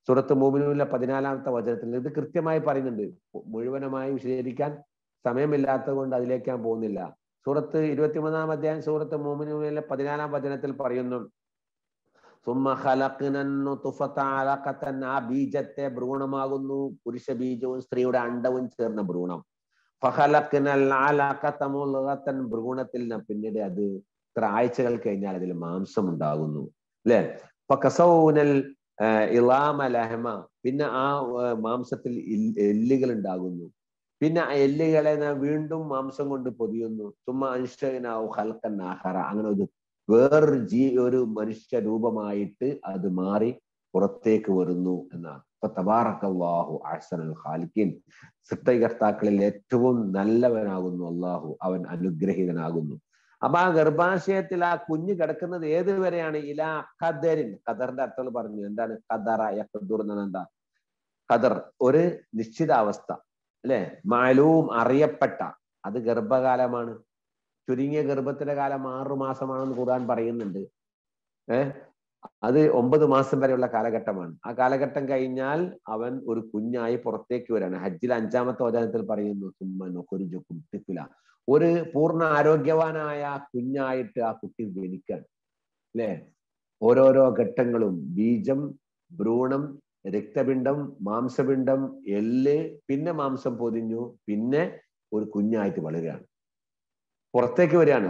സൂറത്ത് മൂമിനൂരിലെ പതിനാലാമത്തെ വചനത്തിൽ ഇത് കൃത്യമായി പറയുന്നുണ്ട് മുഴുവനുമായി വിശദീകരിക്കാൻ സമയമില്ലാത്തത് കൊണ്ട് അതിലേക്ക് ഞാൻ പോകുന്നില്ല സൂറത്ത് ഇരുപത്തിമൂന്നാം അധ്യായം സൂറത്ത് മൂമിനൂരിലെ പതിനാലാം വചനത്തിൽ പറയുന്നു സുമ്മ ഖലഖ്നൻ നുത്ഫത അലഖതൻ ആ ബീജത്തെ ഭ്രൂണമാകുന്നു പുരുഷ ബീജവും സ്ത്രീയുടെ അണ്ടവും ചേർന്ന ഭ്രൂണം ഫഖലഖ്നൽ അലഖത മുൽഗതൻ ഭ്രൂണത്തിൽ നിന്ന് പിന്നീട് അത് ഇത്ര ആഴ്ചകൾ കഴിഞ്ഞാൽ അതിൽ മാംസം ഉണ്ടാകുന്നു അല്ലെ ഫകസൗനൽ ഇളാമ ലഹമ പിന്നെ ആ മാംസത്തിൽ എല്ലുകൾ ഉണ്ടാകുന്നു പിന്നെ ആ എല്ലുകളെ നാം വീണ്ടും മാംസം കൊണ്ട് പൊതിയുന്നു ചുമ്മാ അനുഷ്ഠനാവും ഹൽക്കൻ ആഹാര അങ്ങനെ ഒരു വേറൊരു ജീ ഒരു മനുഷ്യ രൂപമായിട്ട് അത് മാറി പുറത്തേക്ക് വരുന്നു എന്നാണ് ഇപ്പൊ തബാറക്കല്ലാഹു അഹ്സനുൽ ഖാലിഖിൻ സൃഷ്ടികർത്താക്കളിൽ ഏറ്റവും നല്ലവനാകുന്നു അള്ളാഹു അവൻ അനുഗ്രഹീതനാകുന്നു അപ്പൊ ആ ഗർഭാശയത്തിൽ ആ കുഞ്ഞ് കിടക്കുന്നത് ഏത് വരെയാണ് ഇലാ ഖദറിൻ ഖദറിന്റെ അർത്ഥങ്ങൾ പറഞ്ഞു എന്താണ് ഖദറ യഖദുർ എന്നാണ് എന്താ ഖദർ ഒരു നിശ്ചിതാവസ്ഥ അല്ലെ മാലൂം അറിയപ്പെട്ട അത് ഗർഭകാലമാണ് ചുരുങ്ങിയ ഗർഭത്തിന്റെ കാലം ആറു മാസമാണെന്ന് ഖുർആൻ പറയുന്നുണ്ട് ഏഹ് അത് ഒമ്പത് മാസം വരെയുള്ള കാലഘട്ടമാണ് ആ കാലഘട്ടം കഴിഞ്ഞാൽ അവൻ ഒരു കുഞ്ഞായി പുറത്തേക്ക് വരാണ് ഹജ്ജിൽ അഞ്ചാമത്തെ വചനത്തിൽ പറയുന്നു സുമ്മനൊക്കൊരു കുട്ടിക്കില ഒരു പൂർണ്ണ ആരോഗ്യവാനായ കുഞ്ഞായിട്ട് ആ കുട്ടി ജനിക്കാൻ അല്ലെ ഓരോരോ ഘട്ടങ്ങളും ബീജം ഭ്രൂണം രക്തപിണ്ഡം മാംസപിണ്ഡം എല്ല് പിന്നെ മാംസം പൊതിഞ്ഞു പിന്നെ ഒരു കുഞ്ഞായിട്ട് വളരുകയാണ് പുറത്തേക്ക് വരികയാണ്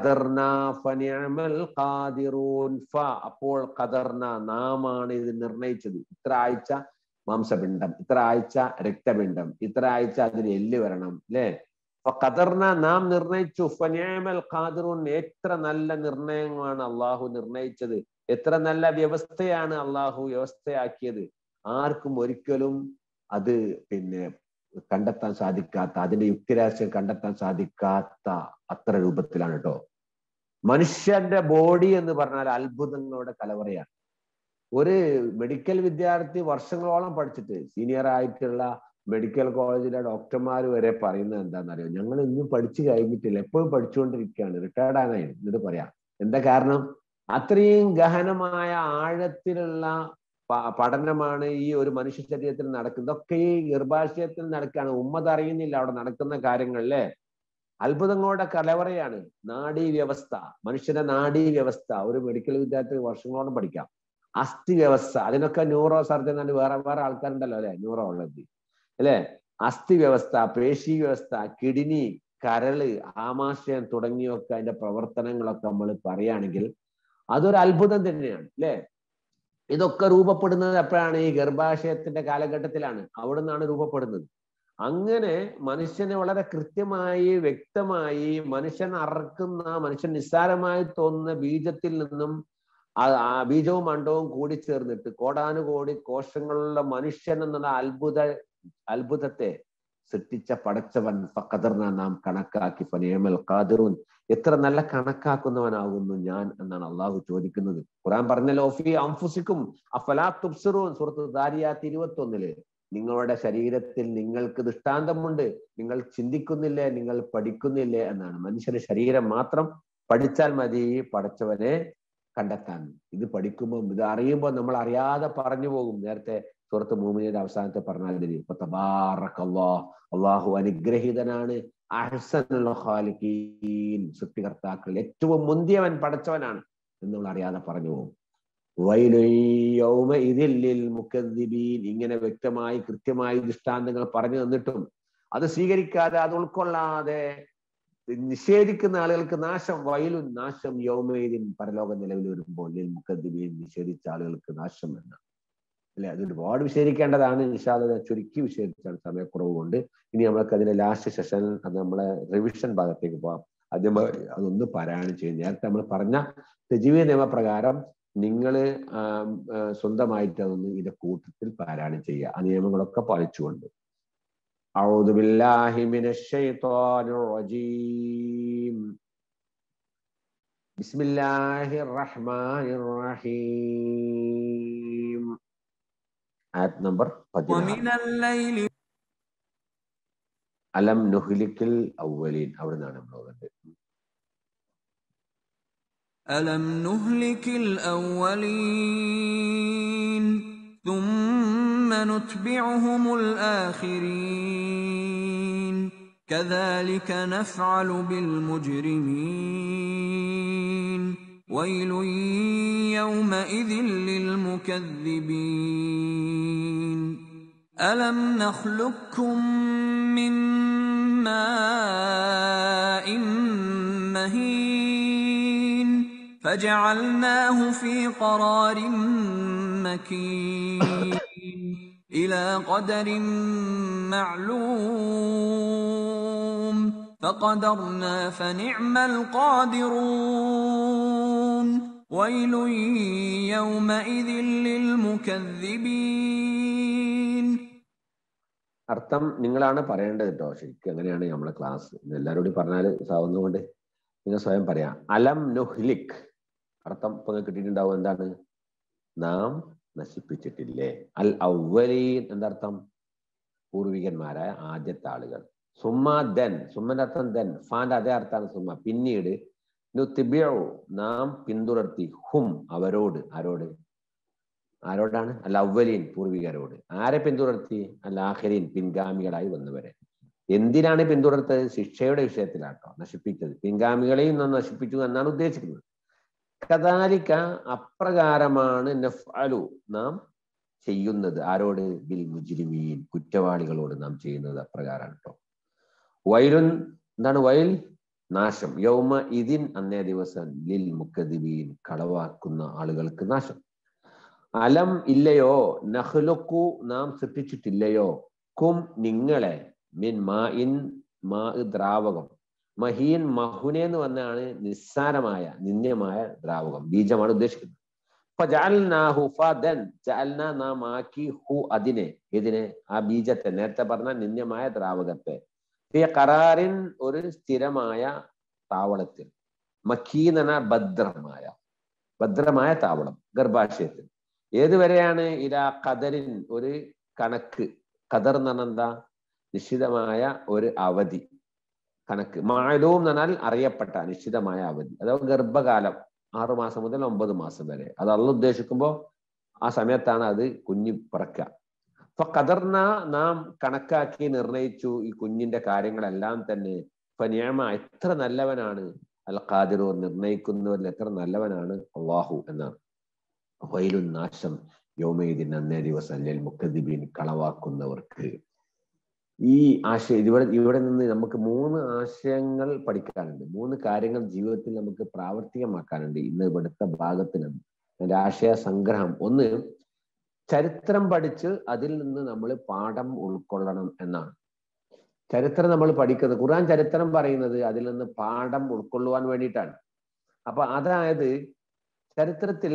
അപ്പോൾ ഖദർന നാമാണ് ഇത് നിർണയിച്ചത് ഇത്ര ആഴ്ച മാംസപിണ്ഡം ഇത്ര ആഴ്ച രക്തപിണ്ഡം ഇത്ര ആഴ്ച അതിന് എല്ല് വരണം അല്ലേ അപ്പൊ ഖദർന നാം നിർണയിച്ചു ഫനിയമൽ ഖാദിറൂൻ എത്ര നല്ല നിർണയമാണ് അള്ളാഹു നിർണയിച്ചത് എത്ര നല്ല വ്യവസ്ഥയാണ് അള്ളാഹു വ്യവസ്ഥയാക്കിയത് ആർക്കും ഒരിക്കലും അത് പിന്നെ കണ്ടെത്താൻ സാധിക്കാത്ത അതിന്റെ യുക്തിരാശയം കണ്ടെത്താൻ സാധിക്കാത്ത അത്ര രൂപത്തിലാണ് കേട്ടോ മനുഷ്യന്റെ ബോഡി എന്ന് പറഞ്ഞാൽ അത്ഭുതങ്ങളുടെ കലവറയാണ് ഒരു മെഡിക്കൽ വിദ്യാർത്ഥി വർഷങ്ങളോളം പഠിച്ചിട്ട് സീനിയർ ആയിട്ടുള്ള മെഡിക്കൽ കോളേജിലെ ഡോക്ടർമാർ വരെ പറയുന്നത് എന്താണെന്നറിയോ ഞങ്ങൾ ഇന്നും പഠിച്ചു കഴിഞ്ഞിട്ടില്ല എപ്പോഴും പഠിച്ചുകൊണ്ടിരിക്കുകയാണ് റിട്ടയർഡ് ആകാൻ എന്നിട്ട് പറയാം എന്താ കാരണം അത്രയും ഗഹനമായ ആഴത്തിലുള്ള പഠനമാണ് ഈ ഒരു മനുഷ്യ ശരീരത്തിൽ നടക്കുന്നത് ഇതൊക്കെ ഈ ഗർഭാശയത്തിൽ നടക്കുകയാണ് ഉമ്മത് അറിയുന്നില്ല അവിടെ നടക്കുന്ന കാര്യങ്ങളിലെ അത്ഭുതങ്ങളുടെ കലവറയാണ് നാഡീ വ്യവസ്ഥ മനുഷ്യന്റെ നാഡീ വ്യവസ്ഥ ഒരു മെഡിക്കൽ വിദ്യാർത്ഥി വർഷങ്ങളോളം പഠിക്കാം അസ്ഥി വ്യവസ്ഥ അതിനൊക്കെ ന്യൂറോ സർജൻ തന്നെ വേറെ വേറെ ആൾക്കാരുണ്ടല്ലോ അല്ലെ ന്യൂറോളജി അല്ലെ അസ്ഥി വ്യവസ്ഥ പേശി വ്യവസ്ഥ കിഡ്നി കരള് ആമാശയം തുടങ്ങിയൊക്കെ അതിന്റെ പ്രവർത്തനങ്ങളൊക്കെ നമ്മൾ പറയുകയാണെങ്കിൽ അതൊരു അത്ഭുതം തന്നെയാണ് അല്ലെ ഇതൊക്കെ രൂപപ്പെടുന്നത് എപ്പോഴാണ് ഈ ഗർഭാശയത്തിന്റെ കാലഘട്ടത്തിലാണ് അവിടെ നിന്നാണ് രൂപപ്പെടുന്നത് അങ്ങനെ മനുഷ്യനെ വളരെ കൃത്യമായി വ്യക്തമായി മനുഷ്യൻ അറക്കുന്ന മനുഷ്യൻ നിസ്സാരമായി തോന്നുന്ന ബീജത്തിൽ നിന്നും ആ ബീജവും അണ്ടവും കൂടി ചേർന്നിട്ട് കോടാനുകോടി കോശങ്ങളുള്ള മനുഷ്യൻ എന്നുള്ള അത്ഭുത അത്ഭുതത്തെ സൃഷ്ടിച്ച പടച്ചവൻ ഫക്കദർന നാം കണക്കാക്കി ഫനേമൽ ഖാദിറുൻ എത്ര നല്ല കണക്കാക്കുന്നവനാകുന്നു ഞാൻ എന്നാണ് അള്ളാഹു ചോദിക്കുന്നത് ഖുറാൻ പറഞ്ഞല്ലോ ഫി അംഫുസിക്കും അഫലാ തുബ്സിറൂൻ സുഹൃത്ത് ദാരിയാത്ത് ഇരുപത്തി ഒന്നില് നിങ്ങളുടെ ശരീരത്തിൽ നിങ്ങൾക്ക് ദൃഷ്ടാന്തമുണ്ട് നിങ്ങൾ ചിന്തിക്കുന്നില്ലേ നിങ്ങൾ പഠിക്കുന്നില്ലേ എന്നാണ് മനുഷ്യന്റെ ശരീരം മാത്രം പഠിച്ചാൽ മതി പഠിച്ചവനെ കണ്ടെത്താൻ ഇത് പഠിക്കുമ്പോൾ ഇത് അറിയുമ്പോൾ നമ്മൾ അറിയാതെ പറഞ്ഞു പോകും നേരത്തെ സുഹൃത്ത് മൂമിനിയുടെ അവസാനത്തെ പറഞ്ഞാൽ ഇപ്പൊ തബാറക് അള്ളാഹ് അള്ളാഹു അനുഗ്രഹീതനാണ് അഹ്സനുൽ ഖാലിഖീൻ സൃഷ്ടികർത്താക്കൾ ഏറ്റവും മുന്തിയവൻ പടച്ചവനാണ് എന്ന് അറിയാതെ പറഞ്ഞു പോകും ഇതിൽ മുക്കദ്ദിബീൻ ഇങ്ങനെ വ്യക്തമായി കൃത്യമായി ദൃഷ്ടാന്തങ്ങൾ പറഞ്ഞു തന്നിട്ടും അത് സ്വീകരിക്കാതെ അത് ഉൾക്കൊള്ളാതെ നിഷേധിക്കുന്ന ആളുകൾക്ക് നാശം വയലും നാശം യൗമേദിൻ പരലോകം നിലവിൽ വരുമ്പോൾ മുക്കദ്ദിബീൻ നിഷേധിച്ച ആളുകൾക്ക് നാശം എന്നാണ് അല്ലെ അത് ഒരുപാട് വിശേഷിക്കേണ്ടതാണ് നിഷാദ ചുരുക്കി വിശേഷിച്ചാണ് സമയക്കുറവ് കൊണ്ട് ഇനി നമ്മൾക്ക് അതിന്റെ ലാസ്റ്റ് സെഷൻ അത് നമ്മളെ റിവിഷൻ ഭാഗത്തേക്ക് പോവാം ആദ്യം അതൊന്ന് പാരായണം ചെയ്യും നേരത്തെ നമ്മൾ പറഞ്ഞ തെജീവ നിയമപ്രകാരം നിങ്ങൾ സ്വന്തമായിട്ട് അതൊന്ന് ഇതിന്റെ കൂട്ടത്തിൽ പാരായണം ചെയ്യുക ആ നിയമങ്ങളൊക്കെ പാലിച്ചുകൊണ്ട് أعوذ بالله من الشيطان الرجيم بسم الله الرحمن الرحيم ആയത് നമ്പർ ومن الليل അലം നുഹ്ലിക്കൽ അവലീൻ അവിടെ നിന്നാണ് നമ്മൾ ഓതുന്നത് ألم نهلك الأولين ثم نتبعهم الآخرين كذلك نفعل بالمجرمين ويل يومئذ للمكذبين ألم نخلقكم من ماء مهين فجعلناه في قرار مكين إلى قدر معلوم فقدرنا فنعم القادرون ويل يومئذ للمكذبين അർത്ഥം നിങ്ങളാണ് പറയേണ്ടത് കേട്ടോ ശരിക്കും അങ്ങനെയാണ് നമ്മളെ ക്ലാസ് എല്ലാവരോടും പറഞ്ഞാൽ സാവുന്നതുകൊണ്ട് നിങ്ങൾ സ്വയം പറയാം അലം നുഹ്ലിക് അർത്ഥം ഇപ്പൊ നിങ്ങൾക്ക് കിട്ടിയിട്ടുണ്ടാവും എന്താണ് നാം നശിപ്പിച്ചിട്ടില്ലേ അൽ ഔവലീൻ എന്തർത്ഥം പൂർവികന്മാരായ ആദ്യത്തെ ആളുകൾ സുമ്മ ദൻ സുമ്മന്റെ അർത്ഥം ദൻ ഫാന്റെ അതേ അർത്ഥമാണ് സുമ്മ പിന്നീട് നുത്തിബിയോ നാം പിന്തുടർത്തി ഹും അവരോട് ആരോട് ആരോടാണ് അല്ല അവലീൻ പൂർവികരോട് ആരെ പിന്തുടർത്തി അല്ല ആഹരീൻ പിൻഗാമികളായി വന്നവരെ എന്തിനാണ് പിന്തുടർത്തത് ശിക്ഷയുടെ വിഷയത്തിലാട്ടോ നശിപ്പിച്ചത് പിൻഗാമികളെയും നാം നശിപ്പിച്ചു എന്നാണ് ഉദ്ദേശിക്കുന്നത് കദാലിക്ക അപ്രകാരമാണ് നഫ്അലു നാം ചെയ്യുന്നത് ആരോട് ബിൽ മുജ്രിമീൻ കുറ്റവാളികളോട് നാം ചെയ്യുന്നത് അപ്രകാരമാണ് കേട്ടോ വൈലുൻ എന്താണ് വയൽ നാശം യൗമ ഇതിൻ അന്നേ ദിവസം ലിൽ മുക്കദിബീൻ കളവാക്കുന്ന ആളുകൾക്ക് നാശം അലം ഇല്ലയോ നഹ്ലുക്കു നാം സൃഷ്ടിച്ചിട്ടില്ലയോ കും നിങ്ങളെ മിൻ മാ ഇൻ മാ ദ്രാവകം മഹീൻ മഹുനെ എന്ന് വന്നാണ് നിസ്സാരമായ നിന്ദ്യമായ ദ്രാവകം ബീജമാണ് ഉദ്ദേശിക്കുന്നത് അപ്പൊ ജഅൽനാഹു ഫദൻ ജഅൽന നാം ആക്കി ഹു അതിനെ ഇതിനെ ആ ബീജത്തെ നേരത്തെ പറഞ്ഞ നിന്ദ്യമായ ദ്രാവകത്തെ ഫി ഖറാറിൻ ഒരു സ്ഥിരമായ താവളത്തിൽ മക്കീനന ഭദ്രമായ ഭദ്രമായ താവളം ഗർഭാശയത്തിൽ ഏതുവരെയാണ് ഇലാ ഖദറിൻ ഒരു കണക്ക് ഖദർ എന്ന് പറഞ്ഞാൽ എന്താ നിശ്ചിതമായ ഒരു അവധി കണക്ക് മാലൂം എന്ന് പറഞ്ഞാൽ അറിയപ്പെട്ട നിശ്ചിതമായ അവധി അഥവാ ഗർഭകാലം ആറു മാസം മുതൽ ഒമ്പത് മാസം വരെ അത് അള്ള ഉദ്ദേശിക്കുമ്പോൾ ആ സമയത്താണ് അത് കുഞ്ഞ് പിറക്കുക അപ്പൊ കദർന നാം കണക്കാക്കി നിർണയിച്ചു ഈ കുഞ്ഞിന്റെ കാര്യങ്ങളെല്ലാം തന്നെ ഇപ്പൊ നിയമ എത്ര നല്ലവനാണ് അൽ ഖാദിറൂർ നിർണയിക്കുന്നവരിൽ എത്ര നല്ലവനാണ് അള്ളാഹു എന്നാണ് വൈലും നാശം യോമയിദിൻ അന്നേ ദിവസം അല്ലെങ്കിൽ മുക്കദിബീൻ കളവാക്കുന്നവർക്ക് ഈ ആശയം ഇവിടെ ഇവിടെ നിന്ന് നമുക്ക് മൂന്ന് ആശയങ്ങൾ പഠിക്കാനുണ്ട് മൂന്ന് കാര്യങ്ങൾ ജീവിതത്തിൽ നമുക്ക് പ്രാവർത്തികമാക്കാനുണ്ട് ഇന്ന് ഇവിടുത്തെ ഭാഗത്തിന് അതിന്റെ ആശയ സംഗ്രഹം ഒന്ന് ചരിത്രം പഠിച്ച് അതിൽ നിന്ന് നമ്മൾ പാഠം ഉൾക്കൊള്ളണം എന്നാണ് ചരിത്രം നമ്മൾ പഠിക്കുന്നത് ഖുർആൻ ചരിത്രം പറയുന്നത് അതിൽ നിന്ന് പാഠം ഉൾക്കൊള്ളുവാൻ വേണ്ടിയിട്ടാണ് അപ്പൊ അതായത് ചരിത്രത്തിൽ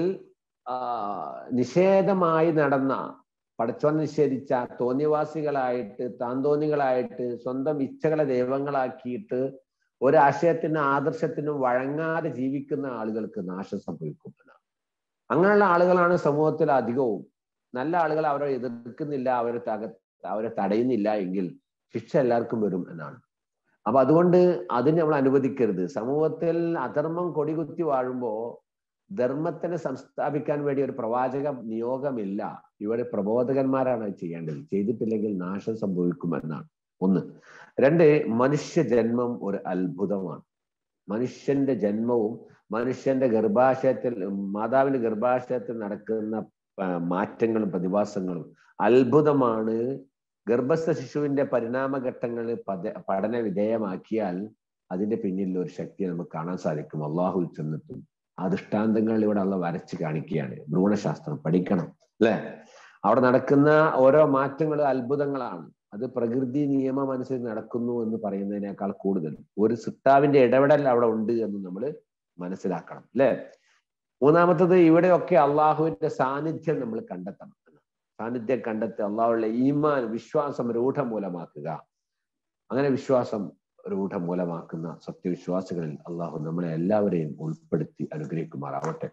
നിഷേധമായി നടന്ന പടച്ചോൻ നിഷേധിച്ച തോന്നിവാസികളായിട്ട് താന്തോന്നികളായിട്ട് സ്വന്തം ഇച്ഛകളെ ദൈവങ്ങളാക്കിയിട്ട് ഒരാശയത്തിനും ആദർശത്തിനും വഴങ്ങാതെ ജീവിക്കുന്ന ആളുകൾക്ക് നാശം സംഭവിക്കും എന്നാണ് അങ്ങനെയുള്ള ആളുകളാണ് സമൂഹത്തിൽ അധികവും നല്ല ആളുകൾ അവരെ എതിർക്കുന്നില്ല അവരെ തക അവരെ തടയുന്നില്ല എങ്കിൽ ശിക്ഷ എല്ലാവർക്കും വരും എന്നാണ് അപ്പൊ അതുകൊണ്ട് അതിന് നമ്മൾ അനുവദിക്കരുത് സമൂഹത്തിൽ അധർമ്മം കൊടികുത്തി വാഴുമ്പോ ധർമ്മത്തിനെ സംസ്ഥാപിക്കാൻ വേണ്ടി ഒരു പ്രവാചക നിയോഗമില്ല ഇവിടെ പ്രബോധകന്മാരാണ് അത് ചെയ്യേണ്ടത് ചെയ്തിട്ടില്ലെങ്കിൽ നാശം സംഭവിക്കുമെന്നാണ് ഒന്ന് രണ്ട് മനുഷ്യ ജന്മം ഒരു അത്ഭുതമാണ് മനുഷ്യന്റെ ജന്മവും മനുഷ്യന്റെ ഗർഭാശയത്തിൽ മാതാവിന്റെ ഗർഭാശയത്തിൽ നടക്കുന്ന മാറ്റങ്ങളും പ്രതിഭാസങ്ങളും അത്ഭുതമാണ് ഗർഭസ്ഥ ശിശുവിന്റെ പരിണാമഘട്ടങ്ങൾ പദ പഠന വിധേയമാക്കിയാൽ അതിന്റെ പിന്നിൽ ഒരു ശക്തി നമുക്ക് കാണാൻ സാധിക്കും അള്ളാഹുൽ ചെന്നെത്തും ആ ദൃഷ്ടാന്തങ്ങൾ ഇവിടെ ഉള്ള വരച്ച് കാണിക്കുകയാണ് ഭ്രൂണശാസ്ത്രം പഠിക്കണം അല്ലെ അവിടെ നടക്കുന്ന ഓരോ മാറ്റങ്ങളും അത്ഭുതങ്ങളാണ് അത് പ്രകൃതി നിയമം അനുസരിച്ച് നടക്കുന്നു എന്ന് പറയുന്നതിനേക്കാൾ കൂടുതൽ ഒരു സിട്ടാവിന്റെ ഇടപെടൽ അവിടെ ഉണ്ട് എന്ന് നമ്മൾ മനസ്സിലാക്കണം അല്ലെ മൂന്നാമത്തത് ഇവിടെയൊക്കെ അള്ളാഹുവിന്റെ സാന്നിധ്യം നമ്മൾ കണ്ടെത്തണം സാന്നിധ്യം കണ്ടെത്തി അള്ളാഹുള്ള ഈമാൻ വിശ്വാസം രൂഢമൂലമാക്കുക അങ്ങനെ വിശ്വാസം രൂഢമൂലമാക്കുന്ന സത്യവിശ്വാസികളിൽ അള്ളാഹു നമ്മളെ എല്ലാവരെയും ഉൾപ്പെടുത്തി അനുഗ്രഹിക്കുമാറാവട്ടെ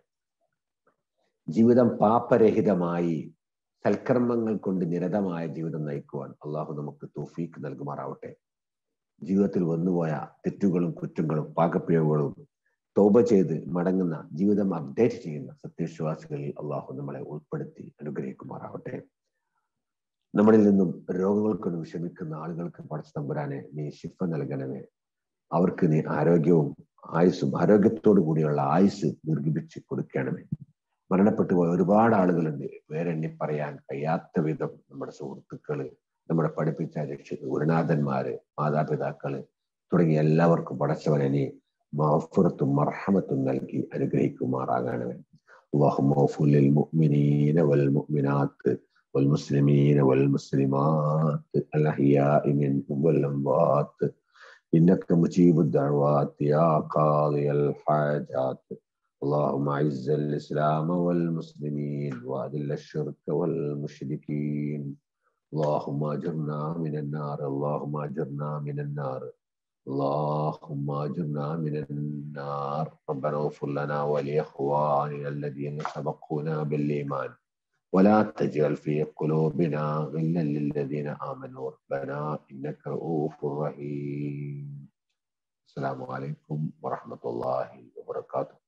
ജീവിതം പാപരഹിതമായി സൽക്കർമ്മങ്ങൾ കൊണ്ട് നിരതമായ ജീവിതം നയിക്കുവാൻ അള്ളാഹു നമുക്ക് തൗഫീക്ക് നൽകുമാറാവട്ടെ ജീവിതത്തിൽ വന്നുപോയ തെറ്റുകളും കുറ്റങ്ങളും പാകപ്പിഴവുകളും തോപ ചെയ്ത് മടങ്ങുന്ന ജീവിതം അപ്ഡേറ്റ് ചെയ്യുന്ന സത്യവിശ്വാസികളിൽ അള്ളാഹു നമ്മളെ ഉൾപ്പെടുത്തി അനുഗ്രഹിക്കുമാറാവട്ടെ നമ്മളിൽ നിന്നും രോഗങ്ങൾ കൊണ്ട് വിഷമിക്കുന്ന ആളുകൾക്ക് പടച്ചതമ്പുരാനെ നീ ശിഫ നൽകണമേ അവർക്ക് നീ ആരോഗ്യവും ആയുസ്സും ആരോഗ്യത്തോടു കൂടിയുള്ള ആയുസ് ദീർഘിപ്പിച്ച് കൊടുക്കണമേ മരണപ്പെട്ടു പോയ ഒരുപാട് ആളുകളുണ്ട് പേരെണ്ണി പറയാൻ കഴിയാത്ത വിധം നമ്മുടെ സുഹൃത്തുക്കള് നമ്മുടെ പഠിപ്പിച്ച രക്ഷ ഗുരുനാഥന്മാര് മാതാപിതാക്കള് തുടങ്ങിയ എല്ലാവർക്കും പടച്ചവനെ നീ മഹഫുറത്തും മർഹമത്തും നൽകി അനുഗ്രഹിക്കുമാറാകണമേ اللهم اغفر للمؤمنين والمؤمنات والمسلمين والمسلمات الأحياء منهم والأموات إنك مجيب الدعوات يا قاضي الحاجات اللهم أعز الإسلام والمسلمين وأذل الشرك والمشركين اللهم أجرنا من النار اللهم أجرنا من النار اللهم اجرنا من النار ربنا اغفر لنا ولاخواننا الذين سبقونا بالايمان ولا تجعل في قلوبنا غلا للذين امنوا ربنا انك رؤوف رحيم السلام عليكم ورحمه الله وبركاته